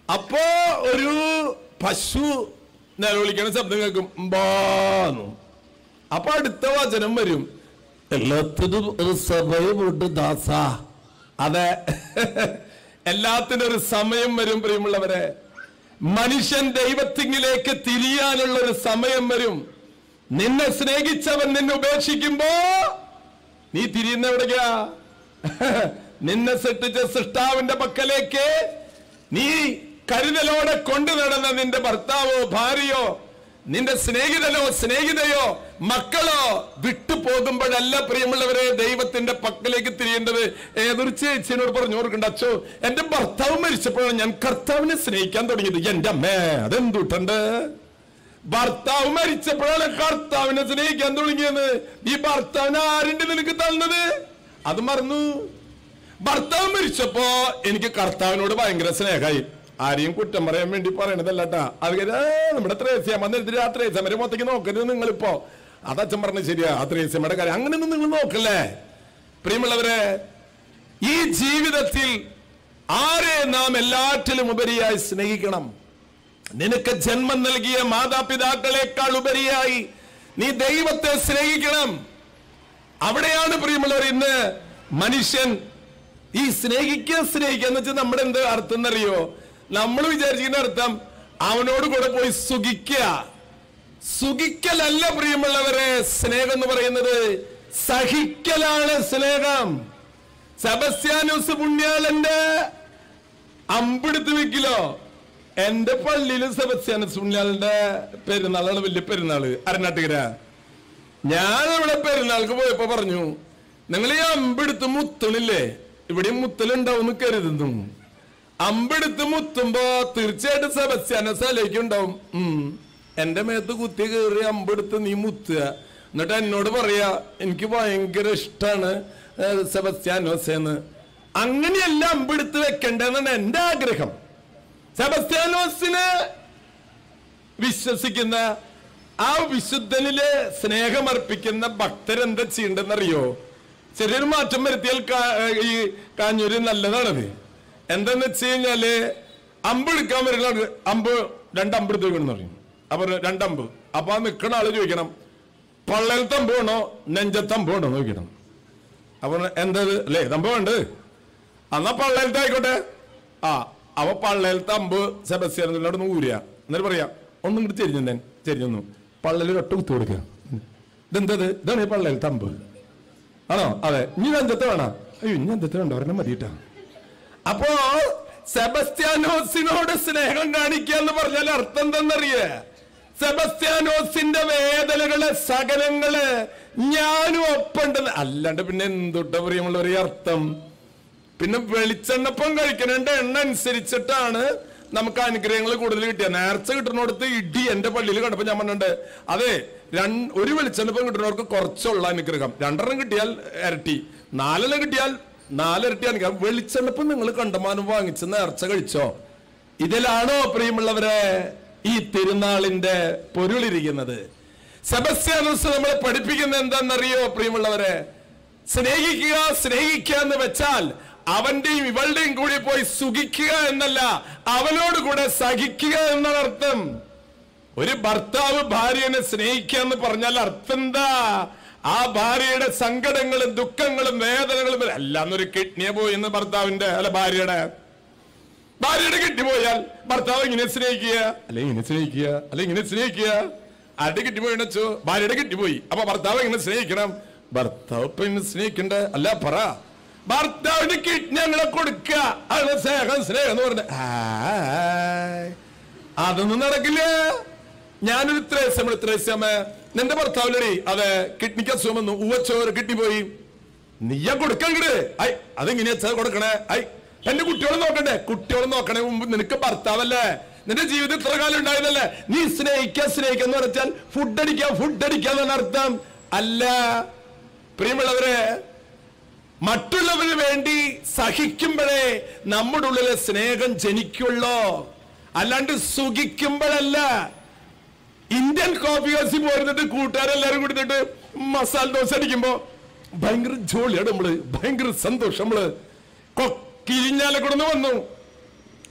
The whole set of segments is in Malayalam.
അപ്പോ ഒരു പശു നിലവിളിക്കണ ശബ്ദം കേൾക്കും ബാന്നു അപ്പൊ അടുത്ത വചനം വരും എല്ലാത്തിനും ഒരു സമയമുണ്ട് ദാസ അതെ എല്ലാത്തിനും ഒരു സമയം വരും പ്രിയമുള്ളവരെ മനുഷ്യൻ ദൈവത്തിങ്കിലേക്ക് തിരിയാനുള്ള ഒരു സമയം വരും നിന്നെ സ്നേഹിച്ചവൻ നിന്നെ ഉപേക്ഷിക്കുമ്പോ നീ തിരിയുന്ന എവിടേക്കാ നിന്നെ സൃഷ്ടിച്ച സൃഷ്ടാവിന്റെ പക്കലേക്ക് നീ കരുതലോടെ കൊണ്ടു നടന്ന നിന്റെ ഭർത്താവോ ഭാര്യയോ നിന്റെ സ്നേഹിതനോ സ്നേഹിതയോ മക്കളോ വിട്ടു പോകുമ്പോഴല്ല പ്രിയമുള്ളവരെ ദൈവത്തിന്റെ പക്കലേക്ക് തിരിയേണ്ടത് ഏതൊരു ചേച്ചിയോട് പറഞ്ഞു ഓർക്കണ്ട അച്ഛോ എന്റെ ഭർത്താവ് മരിച്ചപ്പോഴാണ് ഞാൻ കർത്താവിനെ സ്നേഹിക്കാൻ തുടങ്ങിയത് എന്റെ അമ്മേ അതെന്തുട്ടുണ്ട് ഭർത്താവ് മരിച്ചപ്പോഴാണ് കർത്താവിനെ സ്നേഹിക്കാൻ തുടങ്ങിയത് ഈ ഭർത്താവിനെ ആരുണ്ട് നിനക്ക് തന്നത് അത് മറന്നു ഭർത്താവ് മരിച്ചപ്പോ എനിക്ക് കർത്താവിനോട് ഭയങ്കര സ്നേഹമായി ആരെയും കുറ്റം പറയാൻ വേണ്ടി പറയണതല്ല കേട്ടാ അത് കഴിഞ്ഞ്, "ആ, നമ്മുടെ ത്രേസ്യാമ്മ എന്നിട്ട് ആ ത്രേസ്യാമ്മരെ മൊത്തക്ക് നോക്കരുത് നിങ്ങളിപ്പോ അതച്ഛൻ പറഞ്ഞ ശരിയാ ആ ത്രേസ്യമ്മയുടെ കാര്യം അങ്ങനെയൊന്നും നിങ്ങൾ നോക്കല്ലേ പ്രിയമുള്ളവരെ ഈ ജീവിതത്തിൽ ആരെ നാം എല്ലാറ്റിലും ഉപരിയായി സ്നേഹിക്കണം നിനക്ക് ജന്മം നൽകിയ മാതാപിതാക്കളെക്കാൾ ഉപരിയായി നീ ദൈവത്തെ സ്നേഹിക്കണം അവിടെയാണ് പ്രിയമുള്ളവർ ഇന്ന് മനുഷ്യൻ ഈ സ്നേഹിക്കുക സ്നേഹിക്കുക എന്ന് വെച്ചാൽ നമ്മുടെ എന്ത് അർത്ഥം എന്നറിയോ നമ്മൾ വിചാരിക്കുന്ന അർത്ഥം അവനോട് കൂടെ പോയി സുഖിക്കുക സുഖിക്കലല്ല പ്രിയമുള്ളവരെ സ്നേഹം എന്ന് പറയുന്നത് സഹിക്കലാണ് സ്നേഹം സെബസ്ത്യാനൂസ് പുണ്യാളന്റെ അമ്പെടുത്ത് വെക്കിലോ എന്റെ പള്ളിയില് സെബസ്ത്യാനൂസ് പുണ്യാളന്റെ പെരുന്നാളാണ് വലിയ പെരുന്നാള് അരനാട്ടുകര ഞാൻ ഇവിടെ പെരുന്നാൾക്ക് പോയപ്പോ പറഞ്ഞു നിങ്ങൾ ഈ അമ്പെടുത്ത് മുത്തണില്ലേ ഇവിടെയും മുത്തലുണ്ടാവും കരുതുന്നു അമ്പെടുത്ത് മുത്തുമ്പോ തീർച്ചയായിട്ടും സെബസ്ത്യാനോസിലേക്ക് ഉണ്ടാവും ഉം. എന്റെ മേത്ത് കുത്തി കയറി അമ്പെടുത്ത് നീ മുത്തുക എന്നിട്ട് എന്നോട് പറയാ എനിക്ക് ഭയങ്കര ഇഷ്ടാണ് ഏഹ്, സെബസ്ത്യാനോസ് എന്ന് അങ്ങനെയല്ല അമ്പെടുത്ത് വെക്കണ്ടെന്നാണ് എന്റെ ആഗ്രഹം സെബസ്ത്യാനോസിന് വിശ്വസിക്കുന്ന ആ വിശുദ്ധനില് സ്നേഹമർപ്പിക്കുന്ന ഭക്തരെന്താ ചെയ്യണ്ടെന്നറിയോ ചെറിയൊരു മാറ്റം വരുത്തിയാൽ കാ- ഈ കാഞ്ഞൂര് നല്ലതാണത് എന്താന്ന് വെച്ച് കഴിഞ്ഞാല് അമ്പ് എടുക്കാൻ വരുന്ന ആള് അമ്പ് രണ്ട് അമ്പ് എടുത്ത് വെക്കണം പറയും അപ്പൊ രണ്ടമ്പ് അപ്പൊ ആ നിൽക്കുന്ന ആള് ചോദിക്കണം പള്ളയിൽ തമ്പ് വേണോ നെഞ്ചത്തമ്പ് വേണോ നോക്കണം അപ്പൊ എന്താ ഇത്? അല്ലേ തമ്പ് വേണ്ടത് എന്നാ പള്ളയിലത്തെ ആയിക്കോട്ടെ ആ അവ പള്ളയിലത്തെ അമ്പ് സെബസ്റ്റിയനോട് ഊരുക എന്നിട്ട് പറയാ ഒന്നും ഇങ്ങോട്ട് ചെരിഞ്ഞു ഞാൻ ചെരിഞ്ഞു പള്ളയിൽ ഒട്ട കുത്തു കൊടുക്കുക ഇതെന്തത് ഇതാണ് ഈ പള്ളയിലത്തെ അമ്പ് ആണോ അതെ ഇനി നെഞ്ചത്ത് വേണം അയ്യോ ഇനി നെഞ്ചത്ത് വേണ്ട ഒരെണ്ണം മതിയിട്ടാ അപ്പോ സെബസ്ത്യാനോസിനോട് സ്നേഹം കാണിക്കുക എന്ന് പറഞ്ഞാൽ അർത്ഥം എന്തെന്നറിയേ സെബസ്ത്യാനോസിന്റെ വേദനകള് സകലങ്ങള് ഞാനും ഒപ്പുണ്ടെന്ന് അല്ലാണ്ട് പിന്നെ എന്തുട്ട പ്രിയമുള്ള ഒരു അർത്ഥം പിന്നെ വെളിച്ചെണ്ണപ്പം കഴിക്കണേണ്ട എണ്ണ അനുസരിച്ചിട്ടാണ് നമുക്ക് അനുഗ്രഹങ്ങൾ കൂടുതൽ കിട്ടിയ നേർച്ച കിട്ടുന്നിടത്ത് ഇടി എന്റെ പള്ളിയിൽ കണ്ടപ്പോ ഞാൻ പറഞ്ഞിട്ടുണ്ട് അതെ രണ്ട് ഒരു വെളിച്ചെണ്ണപ്പം കിട്ടുന്നവർക്ക് കുറച്ചുള്ള അനുഗ്രഹം രണ്ടെണ്ണം കിട്ടിയാൽ ഇരട്ടി നാലെണ്ണം കിട്ടിയാൽ നാലിരട്ടി അനുഗ്രഹം വെളിച്ചെണ്ണപ്പം നിങ്ങൾ കണ്ടമാനം വാങ്ങിച്ച് നേർച്ച കഴിച്ചോ ഇതിലാണോ പ്രിയമുള്ളവരെ ഈ തിരുനാളിന്റെ പൊരുളിരിക്കുന്നത് സെബസ്ത്യാനോസ് നമ്മളെ പഠിപ്പിക്കുന്ന എന്താണെന്നറിയോ പ്രിയമുള്ളവരെ സ്നേഹിക്കുക സ്നേഹിക്കുക എന്ന് വെച്ചാൽ അവന്റെയും ഇവളുടെയും കൂടി പോയി സുഖിക്കുക എന്നല്ല അവനോട് കൂടെ സഹിക്കുക എന്നാണ് അർത്ഥം ഒരു ഭർത്താവ് ഭാര്യനെ സ്നേഹിക്കുക എന്ന് പറഞ്ഞാൽ അർത്ഥം എന്താ ആ ഭാര്യയുടെ സങ്കടങ്ങളും ദുഃഖങ്ങളും വേദനകളും എല്ലാം ഒരു കിഡ്നിയെ പോയി എന്ന് ഭർത്താവിന്റെ അല്ല ഭാര്യയുടെ ഭാര്യയുടെ കിട്ടിപ്പോയാൽ ഭർത്താവ് ഇങ്ങനെ സ്നേഹിക്കുക അല്ലെ ഇങ്ങനെ സ്നേഹിക്കുക അല്ലെ ഇങ്ങനെ സ്നേഹിക്കുക ആരുടെ കിട്ടിപ്പോയി വെച്ചു ഭാര്യയുടെ കിട്ടിപ്പോയി അപ്പൊ ഭർത്താവ് എങ്ങനെ സ്നേഹിക്കണം ഭർത്താവ് ഇപ്പൊ ഇങ്ങനെ സ്നേഹിക്കണ്ട അല്ല പറ ഭർത്താവിന് കിഡ്നി അങ്ങനെ കൊടുക്കുക അതാണ് സ്നേഹം സ്നേഹം എന്ന് പറഞ്ഞ അതൊന്നും നടക്കില്ല ഞാനൊരു ത്രേസ്യം ത്രേസ്യമ നിന്റെ ഭർത്താവിലടി അതെ കിഡ്നിക്ക് അസുഖം വന്നു ഉവച്ചോറ് കിഡ്നി പോയി നീയാ കൊടുക്കങ്ങട് ഐ അതെങ്ങനെയാ കൊടുക്കണേ ഐ എന്റെ കുട്ടികളെ നോക്കണ്ടേ കുട്ടികളെ നോക്കണേ മുമ്പ് നിനക്ക് ഭർത്താവല്ലേ നിന്റെ ജീവിതം ഇത്ര കാലം ഉണ്ടായതല്ലേ നീ സ്നേഹിക്കുക സ്നേഹിക്കുക എന്ന് പറഞ്ഞാൽ ഫുഡ് അടിക്കുക ഫുഡ് അടിക്കുക എന്നാണ് അർത്ഥം അല്ല പ്രിയമുള്ളവരെ മറ്റുള്ളവന് വേണ്ടി സഹിക്കുമ്പോഴേ നമ്മുടെ ഉള്ളിലെ സ്നേഹം ജനിക്കുള്ളൂ അല്ലാണ്ട് സുഖിക്കുമ്പോഴല്ല ഇന്ത്യൻ കോഫി ഹൗസിൽ പോയിരുന്നിട്ട് കൂട്ടുകാരെല്ലാരും കൊടുത്തിട്ട് മസാല ദോശ അടിക്കുമ്പോ ഭയങ്കര ജോളിയാണ് നമ്മള് ഭയങ്കര സന്തോഷം നമ്മള് കൊ- കിരിഞ്ഞാലെ കൊടുന്ന് വന്നു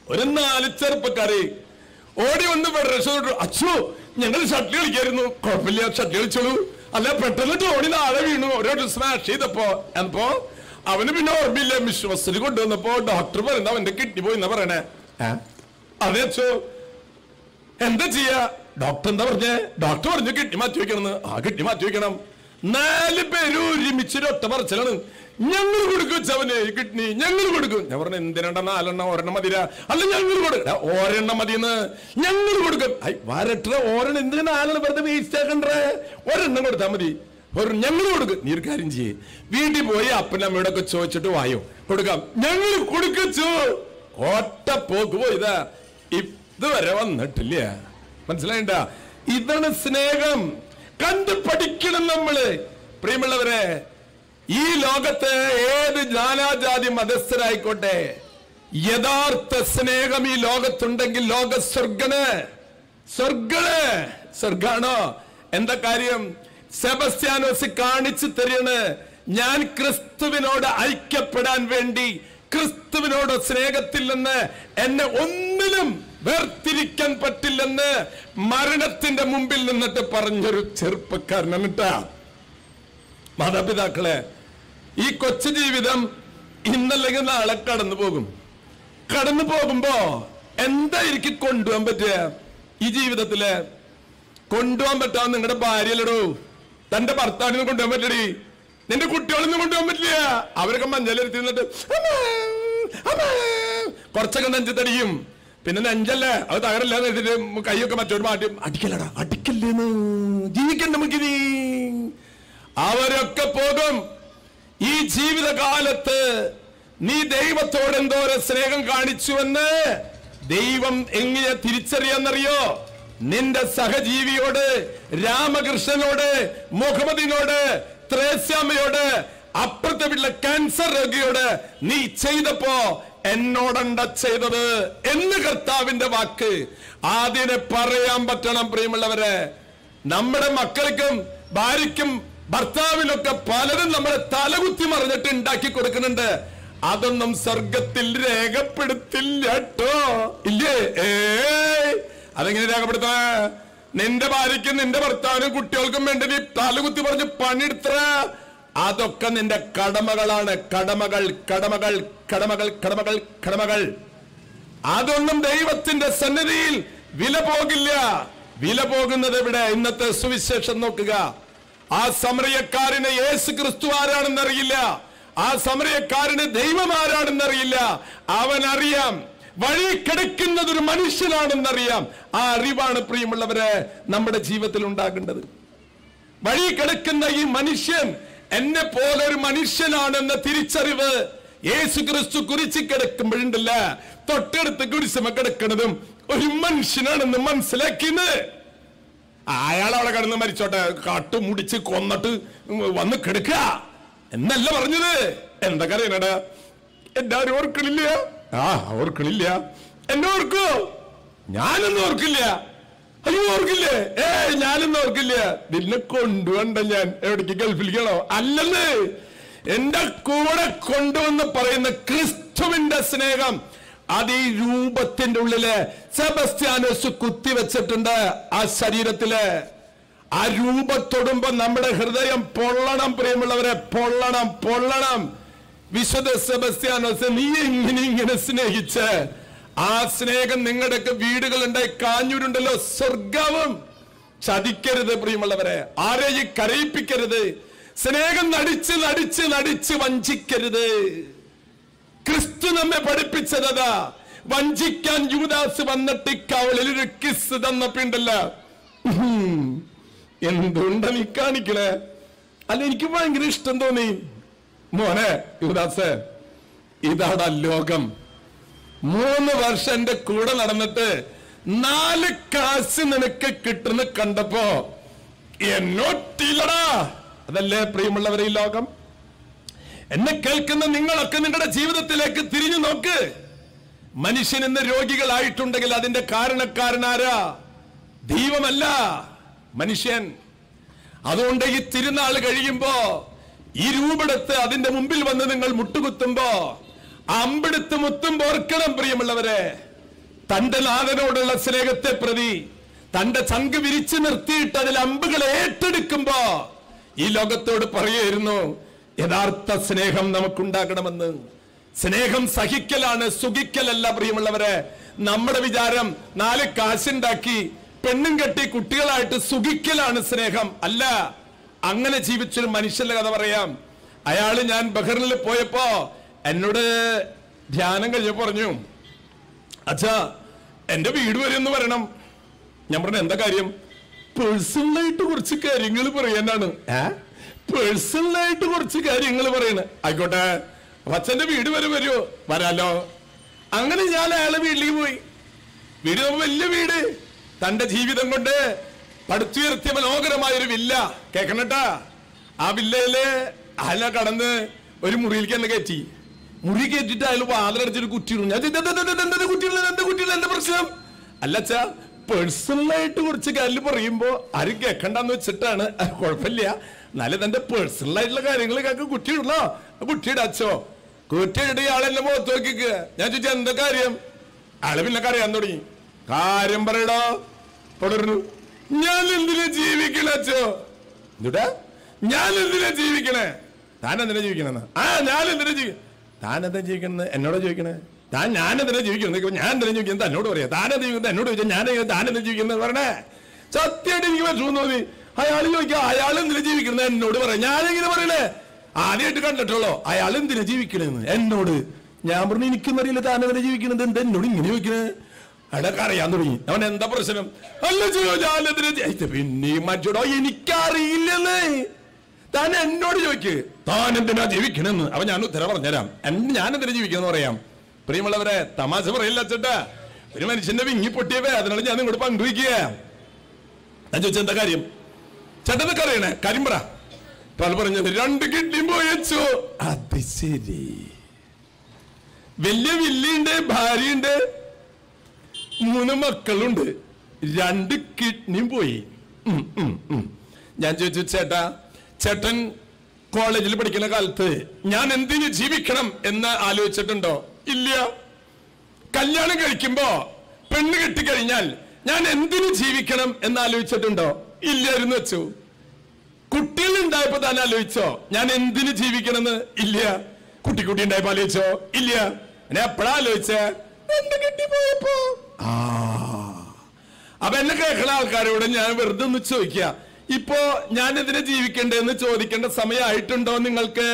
ഒരു നാല് ചെറുപ്പക്കാര് ഓടി വന്ന് ഫെഡറേഷൻ അച്ചു ഞങ്ങൾ ഷട്ടിൽ കളിക്കായിരുന്നു കുഴപ്പമില്ല ഷട്ടിൽ കളിച്ചോളൂ അല്ല പെട്ടെന്ന് ടോണി നാളെ വീണു ഓരോ സ്മാഷ് ചെയ്തപ്പോ അപ്പോ അവന് പിന്നെ ഓർമ്മയില്ല വിശ്വസിന് കൊണ്ടുവന്നപ്പോ ഡോക്ടർ പറയുന്നത് അവന്റെ കിട്ടി പോയി എന്നാ പറയണേ ഏ? അതെ അച്ചോ എന്താ ചെയ്യാ ഡോക്ടർ എന്താ പറഞ്ഞേ ഡോക്ടർ പറഞ്ഞു കിഡ്നി മാറ്റി വെക്കണം ആ കിഡ്നി മാറ്റി വെക്കണം നാല് പേര് ഒരുമിച്ച് ഒറ്റ പറച്ചിലാണ് ഞങ്ങൾ കൊടുക്കും ചവന് കിഡ്നി ഞങ്ങൾ കൊടുക്കും ഞാൻ പറഞ്ഞു എന്തിനാണ്ട നാലെണ്ണം ഒരെണ്ണം മതിരാ അല്ല ഞങ്ങൾ കൊടുക്കും ഒരെണ്ണം മതിയെന്ന് ഞങ്ങൾ കൊടുക്കും ഐ വരട്ട ഒരെണ്ണം എന്തിനാ നാലെണ്ണം വെറുതെ വേസ്റ്റ് ആക്കണ്ടേ ഒരെണ്ണം കൊടുത്താൽ മതി ഒരു ഞങ്ങൾ കൊടുക്കും നീ ഒരു കാര്യം ചെയ്യേ വീട്ടിൽ പോയി അപ്പനമ്മയോടെ ഒക്കെ ചോദിച്ചിട്ട് വായോ കൊടുക്കാം ഞങ്ങൾ കൊടുക്കച്ചു ഒറ്റ പോക്ക് പോയതാ ഇതുവരെ വന്നിട്ടില്ല മനസ്സിലായിണ്ട ഇതാണ് സ്നേഹം കണ്ടു പഠിക്കണം നമ്മള് പ്രിയമുള്ളവരെ ഈ ലോകത്ത് ഏത് നാനാജാതി മതസ്ഥരായിക്കോട്ടെ യഥാർത്ഥ സ്നേഹം ഈ ലോകത്തുണ്ടെങ്കിൽ ലോക സ്വർഗന് സ്വർഗണ് സ്വർഗാണോ എന്താ കാര്യം സെബസ്ത്യാനോസ് കാണിച്ചു തരുണ് ഞാൻ ക്രിസ്തുവിനോട് ഐക്യപ്പെടാൻ വേണ്ടി ക്രിസ്തുവിനോട് സ്നേഹത്തിൽ നിന്ന് എന്നെ ഒന്നിനും വേർതിരിക്കാൻ പറ്റില്ലെന്ന് മരണത്തിന്റെ മുമ്പിൽ നിന്നിട്ട് പറഞ്ഞൊരു ചെറുപ്പക്കാരനാണ് കേട്ടാ മാതാപിതാക്കളെ ഈ കൊച്ചു ജീവിതം ഇന്നല്ലെങ്കിൽ നാളെ കടന്നു പോകും കടന്നു പോകുമ്പോ എന്തായിരിക്കും കൊണ്ടുപോകാൻ പറ്റുക ഈ ജീവിതത്തില് കൊണ്ടുപോകാൻ പറ്റാവുന്ന നിങ്ങളുടെ ഭാര്യയിലടോ തന്റെ ഭർത്താവിനെ കൊണ്ടുപോകാൻ പറ്റടി നിന്റെ കുട്ടികളൊന്നും കൊണ്ടുപോകാൻ പറ്റില്ല അവരൊക്കെ മഞ്ഞളിരുത്തി നിന്നിട്ട് "അമ്മേ, അമ്മേ." കുറച്ചൊക്കെ നെഞ്ചത്തടിക്കും പിന്നെ നെഞ്ചല്ലേ അത് തകരല്ല എന്നിട്ട് കൈയൊക്കെ മറ്റൊരു മാറ്റും അടിക്കലടാ അടിക്കല്ലേന്ന് ജീവിക്കണ്ട നമുക്കിനി അവരൊക്കെ പോകും ഈ ജീവിതകാലത്ത് നീ ദൈവത്തോട് എന്തോരം സ്നേഹം കാണിച്ചുവെന്ന് ദൈവം എങ്ങനെ തിരിച്ചറിയാന്നറിയോ നിന്റെ സഹജീവിയോട് രാമകൃഷ്ണനോട് മുഹമ്മദിനോട് ത്രേസ്യാമ്മയോട് അപ്പുറത്തെ വീട്ടിലെ ക്യാൻസർ രോഗിയോട് നീ ചെയ്തപ്പോ എന്നോടണ്ട ചെയ്തത് എന്ന് കർത്താവിന്റെ വാക്ക് ആദ്യനെ പറയാൻ പറ്റണം പ്രിയമുള്ളവരെ നമ്മുടെ മക്കൾക്കും ഭാര്യയ്ക്കും ഭർത്താവിനൊക്കെ പലരും നമ്മളെ തലകുത്തി മറിഞ്ഞിട്ട് ഉണ്ടാക്കി കൊടുക്കുന്നുണ്ട് അതൊന്നും സ്വർഗത്തിൽ രേഖപ്പെടുത്തില്ല കേട്ടോ ഇല്ലേ ഏ അതെങ്ങനെ രേഖപ്പെടുത്ത നിന്റെ ഭാര്യയ്ക്കും നിന്റെ ഭർത്താവിനും കുട്ടികൾക്കും വേണ്ടി നീ തലകുത്തി പറഞ്ഞ് പണിയെടുത്ത അതൊക്കെ നിന്റെ കടമകളാണ് കടമകൾ കടമകൾ കടമകൾ കടമകൾ കടമകൾ അതൊന്നും ദൈവത്തിന്റെ സന്നിധിയിൽ വില പോകില്ല വില പോകുന്നത് ഇവിടെ ഇന്നത്തെ സുവിശേഷം നോക്കുക ആ സമറിയക്കാരന് യേശു ക്രിസ്തു ആരാണെന്നറിയില്ല ആ സമറിയക്കാരന് ദൈവം ആരാണെന്നറിയില്ല അവൻ അറിയാം വഴി കിടക്കുന്നത് ഒരു മനുഷ്യനാണെന്നറിയാം ആ അറിവാണ് പ്രിയമുള്ളവരെ നമ്മുടെ ജീവിതത്തിൽ ഉണ്ടാകേണ്ടത് വഴി കിടക്കുന്ന ഈ മനുഷ്യൻ എന്നെ പോലെ ഒരു മനുഷ്യനാണെന്ന തിരിച്ചറിവ് യേശു ക്രിസ്തു കുരിച്ചു കിടക്കുമ്പോഴുണ്ടല്ല തൊട്ടടുത്ത് കുരിശുമ കിടക്കുന്നതും ഒരു മനുഷ്യനാണെന്ന് മനസ്സിലാക്കിയത് അയാൾ അവിടെ കിടന്ന് മരിച്ചോട്ടെ കാട്ടു മുടിച്ച് കൊന്നിട്ട് വന്ന് കിടക്കുക എന്നല്ല പറഞ്ഞത് എന്തൊക്കെ അറിയണടാ എല്ലാരും ഓർക്കണില്ല ആ ഓർക്കണില്ല എന്നെ ഓർക്കോ ഞാനൊന്നും ഓർക്കില്ല അയ്യോ ഓർക്കില്ലേ ഏ ഞാനൊന്നും ഓർക്കില്ല നിന്നെ കൊണ്ടുവണ്ട ഞാൻ എവിടേക്ക് ഗൾഫിലേക്കാണോ അല്ലെന്ന് എന്റെ കൂടെ കൊണ്ടുവന്ന് പറയുന്ന ക്രിസ്തുവിന്റെ സ്നേഹം അത് ഈ രൂപത്തിന്റെ ഉള്ളില് സെബസ്ത്യാനോസ് കുത്തിവെച്ചിട്ടുണ്ട് ആ ശരീരത്തില് ആ രൂപത്തൊടുമ്പോ നമ്മുടെ ഹൃദയം പൊള്ളണം പ്രിയമുള്ളവരെ പൊള്ളണം പൊള്ളണം വിശുദ്ധ സെബസ്ത്യാനോസ് നീ ഇങ്ങനെ ഇങ്ങനെ സ്നേഹിച്ച് ആ സ്നേഹം നിങ്ങളുടെയൊക്കെ വീടുകളുണ്ടായി കാഞ്ഞൂരുണ്ടല്ലോ സ്വർഗവും ചതിക്കരുത് പ്രിയമുള്ളവരെ ആരെയും കരയിപ്പിക്കരുത് സ്നേഹം നടിച്ച് നടിച്ച് നടിച്ച് വഞ്ചിക്കരുത് ക്രിസ്തു നമ്മെ പഠിപ്പിച്ചതാ വഞ്ചിക്കാൻ യൂദാസ് വന്നിട്ട് കവളിൽ ഒരു കിസ് തന്നപ്പിണ്ടല്ല എന്തുകൊണ്ടാ നീ കാണിക്കണേ അല്ല എനിക്ക് ഭയങ്കര ഇഷ്ടം തോന്നി മോനെ യുവദാസ് ഇതാടാ ലോകം മൂന്ന് വർഷം എന്റെ കൂടെ നടന്നിട്ട് നാല് കാശ് നിനക്ക് കിട്ടുന്ന കണ്ടപ്പോ എന്നോട്ടില്ലടാ അതല്ലേ പ്രിയമുള്ളവരെ ഈ ലോകം എന്നെ കേൾക്കുന്ന നിങ്ങളൊക്കെ നിങ്ങളുടെ ജീവിതത്തിലേക്ക് തിരിഞ്ഞു നോക്ക് മനുഷ്യൻ ഇന്ന് രോഗികളായിട്ടുണ്ടെങ്കിൽ അതിന്റെ കാരണക്കാരനാരാ ദൈവമല്ല മനുഷ്യൻ അതുകൊണ്ട് ഈ തിരുനാൾ കഴിയുമ്പോ ഈ രൂപെടുത്ത് അതിന്റെ മുമ്പിൽ വന്ന് നിങ്ങൾ മുട്ടുകുത്തുമ്പോ അമ്പെടുത്ത് മുത്തുമ്പോ ഓർക്കണം പ്രിയമുള്ളവരെ തന്റെ നാഥനോടുള്ള സ്നേഹത്തെ പ്രതി തന്റെ ചങ്ക് വിരിച്ചു നിർത്തിയിട്ട് അതിൽ അമ്പുകൾ ഏറ്റെടുക്കുമ്പോ ഈ ലോകത്തോട് പറയുമായിരുന്നു യഥാർത്ഥ സ്നേഹം നമുക്കുണ്ടാകണമെന്ന് സ്നേഹം സഹിക്കലാണ് സുഖിക്കലല്ല പ്രിയമുള്ളവരെ നമ്മുടെ വിചാരം നാല് കാശുണ്ടാക്കി പെണ്ണും കെട്ടി കുട്ടികളായിട്ട് സുഖിക്കലാണ് സ്നേഹം അല്ല അങ്ങനെ ജീവിച്ചൊരു മനുഷ്യന്റെ കഥ പറയാം അയാള് ഞാൻ ബഹറിനിൽ പോയപ്പോ എന്നോട് ധ്യാനം കഴിഞ്ഞപ്പോ പറഞ്ഞു അച്ഛാ എന്റെ വീട് വരെ ഒന്ന് വരണം ഞാൻ പറഞ്ഞു എന്താ കാര്യം പേഴ്സണലായിട്ട് കുറച്ച് കാര്യങ്ങൾ പറയാനാണ് പേഴ്സണലായിട്ട് കുറച്ച് കാര്യങ്ങൾ പറയണ ആയിക്കോട്ടെ അപ്പൊ അച്ഛന്റെ വീട് വരെ വരുമോ വരാലോ അങ്ങനെ ഞാൻ അയാളെ വീട്ടിലേക്ക് പോയി വീട് നമുക്ക് വലിയ വീട് തന്റെ ജീവിതം കൊണ്ട് പടുത്തുയർത്തിയ മനോഹരമായ ഒരു വില്ല കേക്കണട്ടാ ആ വില്ലയില് അയാള കടന്ന് ഒരു മുറിയിലേക്ക് എന്നെ കയറ്റി മുറി കയറ്റിട്ട് അയാൾ വാതിലടച്ചൊരു കുറ്റിയിടും ഞാൻ ചോദിച്ചു, "എന്താ, എന്താ, എന്താ, എന്താ കുറ്റിയിടുന്നത്? എന്താ കുറ്റിയിടുന്നത്? എന്താ പ്രശ്നം അല്ലച്ചാ പേഴ്സണലായിട്ട് കുറച്ച് കാര്യം പറയുമ്പോ ആരും കേൾക്കണ്ടെന്ന് വെച്ചിട്ടാണ് അത് കുഴപ്പമില്ല എന്നാലും തന്റെ പേഴ്സണൽ ആയിട്ടുള്ള കാര്യങ്ങളൊക്കെ കുറ്റിയിടണോ കുറ്റിയിടച്ചോ കുറ്റിയിട ആളെന്നെ മുഖത്ത് നോക്കിക്ക് ഞാൻ ചോദിച്ചാ എന്താ കാര്യം ആള് പിന്നെ കറിയാൻ തുടങ്ങി കാര്യം പറയടോ തുടർന്നു ഞാൻ എന്തിനാ ജീവിക്കണ അച്ചോ എന്തുടാ ഞാൻ എന്തിനാ ജീവിക്കണേ താൻ എന്തിനാ ജീവിക്കണെന്ന് ആ ഞാൻ എന്തിനാ ജീവിക്കണം താൻ എന്താ ജീവിക്കണെന്ന് എന്നോട് ചോദിക്കണേ താൻ ഞാൻ എന്തിനാ ജീവിക്കുന്നത് ഞാൻ എന്തിനാ ജീവിക്കുന്നത് തന്നോട് പറയാം താൻ എന്താ ജീവിക്കുന്നത് എന്നോട് ചോദിച്ചാൽ ഞാൻ എങ്ങനെ താൻ എന്താ ജീവിക്കുന്നത് പറഞ്ഞേ സത്യമായിട്ട് എനിക്ക് വിഷമം തോന്നി അയാൾ ചോദിക്കാം അയാൾ എന്തിനാ ജീവിക്കുന്നത് എന്നോട് പറയാം ഞാനെങ്ങനെ പറയണേ ആദ്യമായിട്ട് കണ്ടിട്ടുള്ളോ അയാൾ എന്തിനാ ജീവിക്കണെന്ന് എന്നോട് ഞാൻ പറഞ്ഞു എനിക്കൊന്നും അറിയില്ല താൻ എന്തിനാ ജീവിക്കുന്നത് എന്താ എന്നോട് ഇങ്ങനെ ചോദിക്കണേ അയാളൊക്കെ അറിയാൻ തുടങ്ങി അവൻ എന്താ പ്രശ്നം അല്ല ചോദിച്ചാൽ പിന്നെ മറ്റോടോ എനിക്കറിയില്ലെന്നേ താൻ എന്നോട് ചോദിക്ക് താൻ എന്തിനാ ജീവിക്കണെന്ന് അവൻ ഞാൻ ഉത്തരം പറഞ്ഞുതരാം എൻ- ഞാൻ എന്തിനാ ജീവിക്കണം പറയാം പ്രിയമുള്ളവരെ തമാശ പറയില്ല ചേട്ടാ ഒരു മനുഷ്യന്റെ വിങ്ങി പൊട്ടിയ വേദന ഞാൻ നിങ്ങളോട് പങ്കുവയ്ക്കുക ഞാൻ ചോദിച്ച എന്താ കാര്യം ചേട്ടനൊക്കെ അറിയണേ കാര്യം പറ പല പറഞ്ഞത് രണ്ട് കിഡ്നി പോയച്ചോ അത് ശരി വലിയ വില്ലിയുണ്ട് ഭാര്യയുണ്ട് മൂന്ന് മക്കളുണ്ട് രണ്ട് കിഡ്നിയും പോയി ഉം, ഉം, ഉം. ഞാൻ ചോദിച്ചു ചേട്ടാ ചേട്ടൻ കോളേജിൽ പഠിക്കുന്ന കാലത്ത് ഞാൻ എന്തിന് ജീവിക്കണം എന്ന് ആലോചിച്ചിട്ടുണ്ടോ ഇല്ല കല്യാണം കഴിക്കുമ്പോ പെണ്ണ് കെട്ടിക്കഴിഞ്ഞാൽ ഞാൻ എന്തിനു ജീവിക്കണം എന്ന് ആലോചിച്ചിട്ടുണ്ടോ ഇല്ലായിരുന്നു വെച്ചു കുട്ടികൾ ഉണ്ടായപ്പോ താൻ ആലോചിച്ചോ ഞാൻ എന്തിനു ജീവിക്കണമെന്ന് ഇല്ല കുട്ടി കുട്ടി ഉണ്ടായപ്പോ ആലോചിച്ചോ ഇല്ല ഞാൻ എപ്പോഴാ ആലോചിച്ചേ എന്റെ കെട്ടിപ്പോയപ്പോ ആ അപ്പൊ എന്നെ കേൾക്കുന്ന ആൾക്കാരോട് ഞാൻ വെറുതെ ഒന്ന് ചോദിക്കുക ഇപ്പോ ഞാൻ എന്തിനാ ജീവിക്കണ്ടേന്ന് ചോദിക്കേണ്ട സമയമായിട്ടുണ്ടോ നിങ്ങൾക്ക്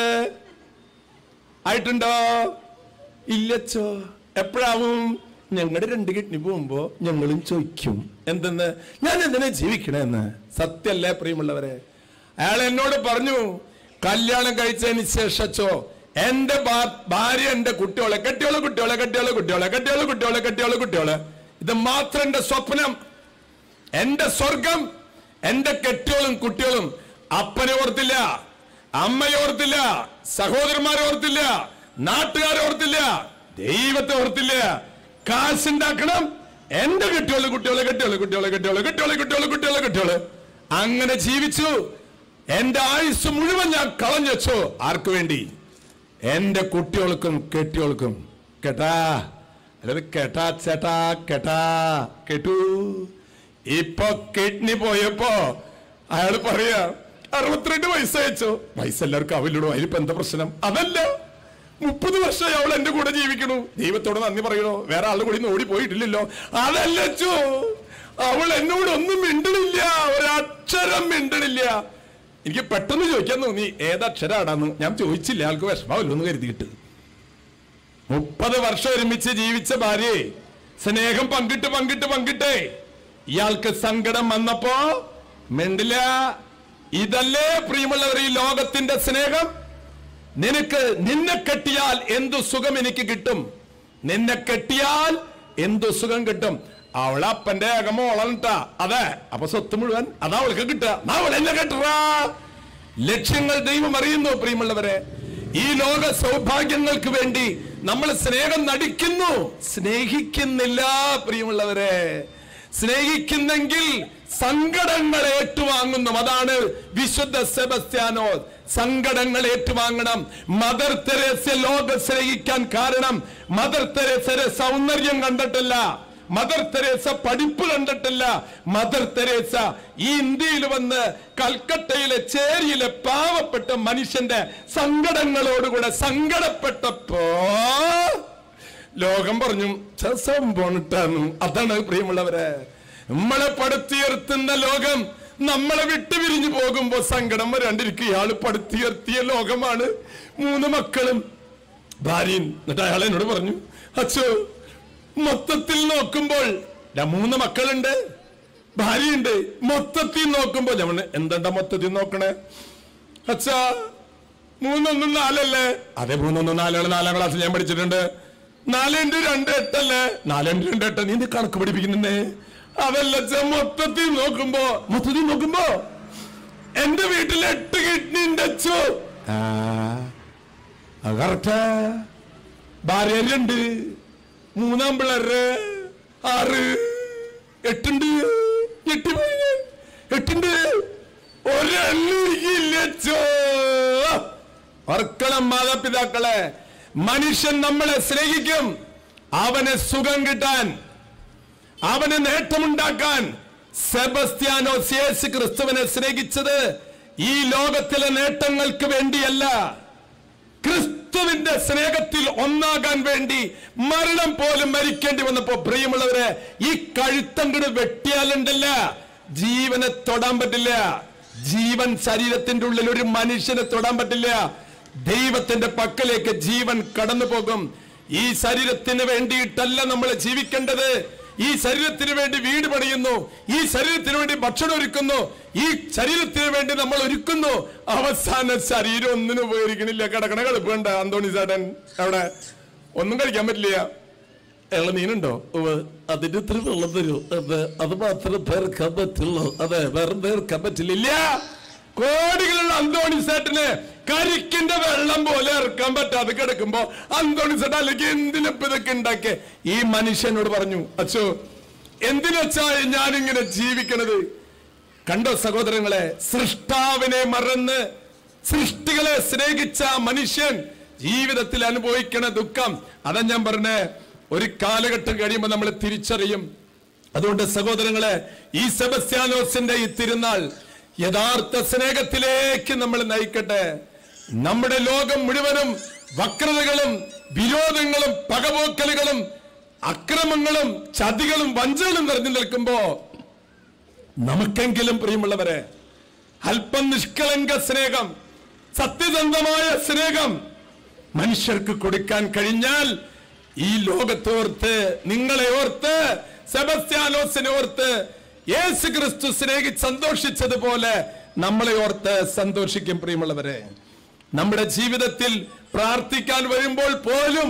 ആയിട്ടുണ്ടോ ഇല്ലച്ചോ എപ്പോഴാവും ഞങ്ങളുടെ രണ്ട് കിഡ്നി പോകുമ്പോ ഞങ്ങളും ചോദിക്കും എന്തെന്ന് ഞാൻ എന്തിനാ ജീവിക്കണേന്ന് സത്യല്ലേ പ്രിയമുള്ളവരെ അയാൾ എന്നോട് പറഞ്ഞു കല്യാണം കഴിച്ചതിന് ശേഷച്ചോ എന്റെ ഭാ- ഭാര്യ എന്റെ കുട്ടികളെ കെട്ടിയോളെ കുട്ടികളെ കെട്ടിയോളെ കുട്ടികളെ കെട്ടിയോളെ കുട്ടികളെ കെട്ടിയോളെ കുട്ടികളെ ഇത് മാത്രം എന്റെ സ്വപ്നം എന്റെ സ്വർഗം എന്റെ കെട്ടിയോളും കുട്ടികളും അപ്പനെ ഓർത്തില്ല അമ്മയെ ഓർത്തില്ല സഹോദരന്മാരെ ഓർത്തില്ല നാട്ടുകാരെ ഓർത്തില്ല ദൈവത്തെ ഓർത്തില്ല കാശുണ്ടാക്കണം എന്റെ കെട്ടിയോള് കുട്ടികളെ കെട്ടിയോള് കുട്ടികളെ കെട്ടിയോള് കുട്ടികളെ കുട്ടികളെ കുട്ടികളെ കെട്ടിയോള് അങ്ങനെ ജീവിച്ചു എന്റെ ആയുസ് മുഴുവൻ ഞാൻ കളഞ്ഞു വെച്ചു ആർക്കു വേണ്ടി എന്റെ കുട്ടികൾക്കും കെട്ടികൾക്കും കേട്ടാ അല്ലാതെ കേട്ടാ ചേട്ടാ കേട്ടാ കേട്ടു ഇപ്പൊ കിഡ്നി പോയപ്പോ അയാൾ പറയാ അറുപത്തിരണ്ട് വയസ്സയച്ചോ വയസ്സെല്ലാവർക്കും ആവില്ലടോ അതിലിപ്പോ എന്താ പ്രശ്നം അതല്ല മുപ്പത് വർഷമായി അവൾ എന്റെ കൂടെ ജീവിക്കണു ദൈവത്തോട് നന്ദി പറയണോ വേറെ ആളുടെ കൂടി ഓടി പോയിട്ടില്ലല്ലോ അതല്ലച്ചോ അവൾ എന്നോട് ഒന്നും മിണ്ടണില്ല ഒരക്ഷരം മിണ്ടണില്ല എനിക്ക് പെട്ടെന്ന് ചോദിക്കാൻ തോന്നി ഏതക്ഷരാടാന്ന് ഞാൻ ചോദിച്ചില്ല ആൾക്ക് വിഷമാവല്ലോ എന്ന് കരുതിയിട്ട് മുപ്പത് വർഷം ഒരുമിച്ച് ജീവിച്ച ഭാര്യയെ സ്നേഹം പങ്കിട്ട് പങ്കിട്ട് പങ്കിട്ടേ ഇയാൾക്ക് സങ്കടം വന്നപ്പോ മിണ്ടില്ല ഇതല്ലേ പ്രിയമുള്ളവർ ഈ ലോകത്തിന്റെ സ്നേഹം നിനക്ക് നിന്നെ കെട്ടിയാൽ എന്തു സുഖം എനിക്ക് കിട്ടും നിന്നെ കെട്ടിയാൽ എന്തു സുഖം കിട്ടും അവളപ്പന്റെ അകമോളണ്ടാ അതെ അപ്പൊ സ്വത്ത് മുഴുവൻ അതാ അവൾക്ക് കിട്ടുക നാ അവൾ എന്നെ കെട്ടുക ലക്ഷ്യങ്ങൾ ദൈവം അറിയുന്നു പ്രിയമുള്ളവരെ ഈ ലോക സൗഭാഗ്യങ്ങൾക്ക് വേണ്ടി നമ്മൾ സ്നേഹം നടിക്കുന്നു സ്നേഹിക്കുന്നില്ല പ്രിയമുള്ളവരെ സ്നേഹിക്കുന്നെങ്കിൽ സങ്കടങ്ങൾ ഏറ്റുവാങ്ങുന്നു അതാണ് വിശുദ്ധ സെബസ്ത്യാനോ സങ്കടങ്ങൾ ഏറ്റുവാങ്ങണം മദർ തെരേസ ലോകം സ്നേഹിക്കാൻ കാരണം മദർ തെരേസയുടെ സൗന്ദര്യം കണ്ടിട്ടല്ല മദർ തെരേസ പഠിപ്പ് കണ്ടിട്ടില്ല മദർ തെരേസ ഈ ഇന്ത്യയിൽ വന്ന് കൽക്കട്ടയിലെ ചേരിയിലെ പാവപ്പെട്ട മനുഷ്യന്റെ സങ്കടങ്ങളോടുകൂടെ സങ്കടപ്പെട്ടപ്പോ ലോകം പറഞ്ഞു "ഛ, സംഭവം ഇട്ടാന്നു." അതാണ് പ്രിയമുള്ളവരെ നമ്മളെ പടുത്തുയർത്തുന്ന ലോകം നമ്മളെ വിട്ടുപിരിഞ്ഞു പോകുമ്പോ സങ്കടം വരാണ്ടിരിക്കും ഇയാള് പടുത്തുയർത്തിയ ലോകമാണ് മൂന്ന് മക്കളും ഭാര്യയും എന്നിട്ട് അയാൾ എന്നോട് പറഞ്ഞു അച്ഛോ മൊത്തത്തിൽ നോക്കുമ്പോൾ ഞാൻ മൂന്ന് മക്കളുണ്ട് ഭാര്യയുണ്ട് മൊത്തത്തിൽ നോക്കുമ്പോൾ ഞാൻ പറഞ്ഞു, എന്താണ്ടാ മൊത്തത്തിൽ നോക്കണേ അച്ഛാ മൂന്നൊന്നും നാലല്ലേ അതെ മൂന്നൊന്നും നാലാണ് നാലാം ക്ലാസ്സിൽ ഞാൻ പഠിച്ചിട്ടുണ്ട് നാല് ഇൻറ്റു രണ്ട് എട്ടല്ലേ നാല് ഇൻറ്റു രണ്ട് എട്ട് നീ എന്ത് കണക്ക് പഠിപ്പിക്കുന്നുണ്ടേ അതല്ല അച്ഛാ മൊത്തത്തിൽ നോക്കുമ്പോ മൊത്തത്തിൽ നോക്കുമ്പോ എന്റെ വീട്ടിൽ എട്ട് കിഡ്നി ഉണ്ട് അച്ചു കറക്റ്റാ ഭാര്യ രണ്ട് മൂന്നാം പിള്ളേര് ആറ് എട്ടുണ്ട് ഞെട്ടിപ്പോയി ഞാൻ. എട്ടുണ്ട് ഒരെണ്ണിരിക്കില്ലച്ചോ ഓർക്കണം മാതാപിതാക്കളെ മനുഷ്യൻ നമ്മളെ സ്നേഹിക്കും അവന് സുഖം കിട്ടാൻ അവന് നേട്ടമുണ്ടാക്കാൻ സെബസ്ത്യാനോസ് യേശു ക്രിസ്തുവിനെ സ്നേഹിച്ചത് ഈ ലോകത്തിലെ നേട്ടങ്ങൾക്ക് വേണ്ടിയല്ല ക്രിസ്തുവിന്റെ സ്നേഹത്തിൽ ഒന്നാകാൻ വേണ്ടി മരണം പോലും മരിക്കേണ്ടി വന്നപ്പോ പ്രിയമുള്ളവരെ ഈ കഴുത്തങ്കട് വെട്ടിയാലുണ്ടല്ല ജീവനെ തൊടാൻ പറ്റില്ല ജീവൻ ശരീരത്തിന്റെ ഉള്ളിൽ ഒരു മനുഷ്യനെ തൊടാൻ പറ്റില്ല ദൈവത്തിന്റെ പക്കലേക്ക് ജീവൻ കടന്നു പോകും ഈ ശരീരത്തിന് വേണ്ടിയിട്ടല്ല നമ്മൾ ജീവിക്കേണ്ടത് ഈ ശരീരത്തിന് വേണ്ടി വീട് പണിയുന്നു ഈ ശരീരത്തിന് വേണ്ടി ഭക്ഷണം ഒരുക്കുന്നു ഈ ശരീരത്തിന് വേണ്ടി നമ്മൾ ഒരുക്കുന്നു അവസാന ശരീരം ഒന്നിനും ഉപകരിക്കണില്ല കിടക്കണ കളിപ്പുണ്ട് അന്തോണി ചേട്ടൻ അവിടെ ഒന്നും കഴിക്കാൻ പറ്റില്ല ഇളനീനുണ്ടോ അതിന്റെ ഇത്തിരി വെള്ളം തരൂ അത് അത് മാത്രമേ പേർക്കാൻ പറ്റുള്ളൂ അതെ വേറെ പേർക്കാൻ പറ്റില്ല ഇല്ല കോടികളുള്ള അന്തോണി സേട്ടന് കരിക്കിന്റെ വെള്ളം പോലെ ഇറക്കാൻ പറ്റാതെ കിടക്കുമ്പോ അന്തോണി സേട്ടൻ അല്ലെങ്കിൽ എന്തിനിപ്പോ ഇതൊക്കെ ഉണ്ടാക്കിയ ഈ മനുഷ്യനോട് പറഞ്ഞു അച്ഛോ എന്തിനച്ചാ ഞാനിങ്ങനെ ജീവിക്കണത് കണ്ടോ സഹോദരങ്ങളെ സൃഷ്ടാവിനെ മറന്ന് സൃഷ്ടികളെ സ്നേഹിച്ച മനുഷ്യൻ ജീവിതത്തിൽ അനുഭവിക്കണ ദുഃഖം അതാ ഞാൻ പറഞ്ഞേ ഒരു കാലഘട്ടം കഴിയുമ്പോൾ നമ്മൾ തിരിച്ചറിയും അതുകൊണ്ട് സഹോദരങ്ങളെ ഈ സെബസ്ത്യാനോസിന്റെ ഈ തിരുനാൾ യഥാർത്ഥ സ്നേഹത്തിലേക്ക് നമ്മൾ നയിക്കട്ടെ നമ്മുടെ ലോകം മുഴുവനും വക്രതകളും വിരോധങ്ങളും പകപോക്കലുകളും അക്രമങ്ങളും ചതികളും വഞ്ചകളും നിറഞ്ഞു നിൽക്കുമ്പോ നമുക്കെങ്കിലും പ്രിയമുള്ളവരെ അല്പം നിഷ്കളങ്ക സ്നേഹം സത്യസന്ധമായ സ്നേഹം മനുഷ്യർക്ക് കൊടുക്കാൻ കഴിഞ്ഞാൽ ഈ ലോകത്തോർത്ത് നിങ്ങളെ ഓർത്ത് സെബസ്ത്യാനോസിനെ ഓർത്ത് യേശു ക്രിസ്തു സ്നേഹിച്ച് സന്തോഷിച്ചതുപോലെ നമ്മളെ ഓർത്ത് സന്തോഷിക്കും പ്രിയമുള്ളവരെ നമ്മുടെ ജീവിതത്തിൽ പ്രാർത്ഥിക്കാൻ വരുമ്പോൾ പോലും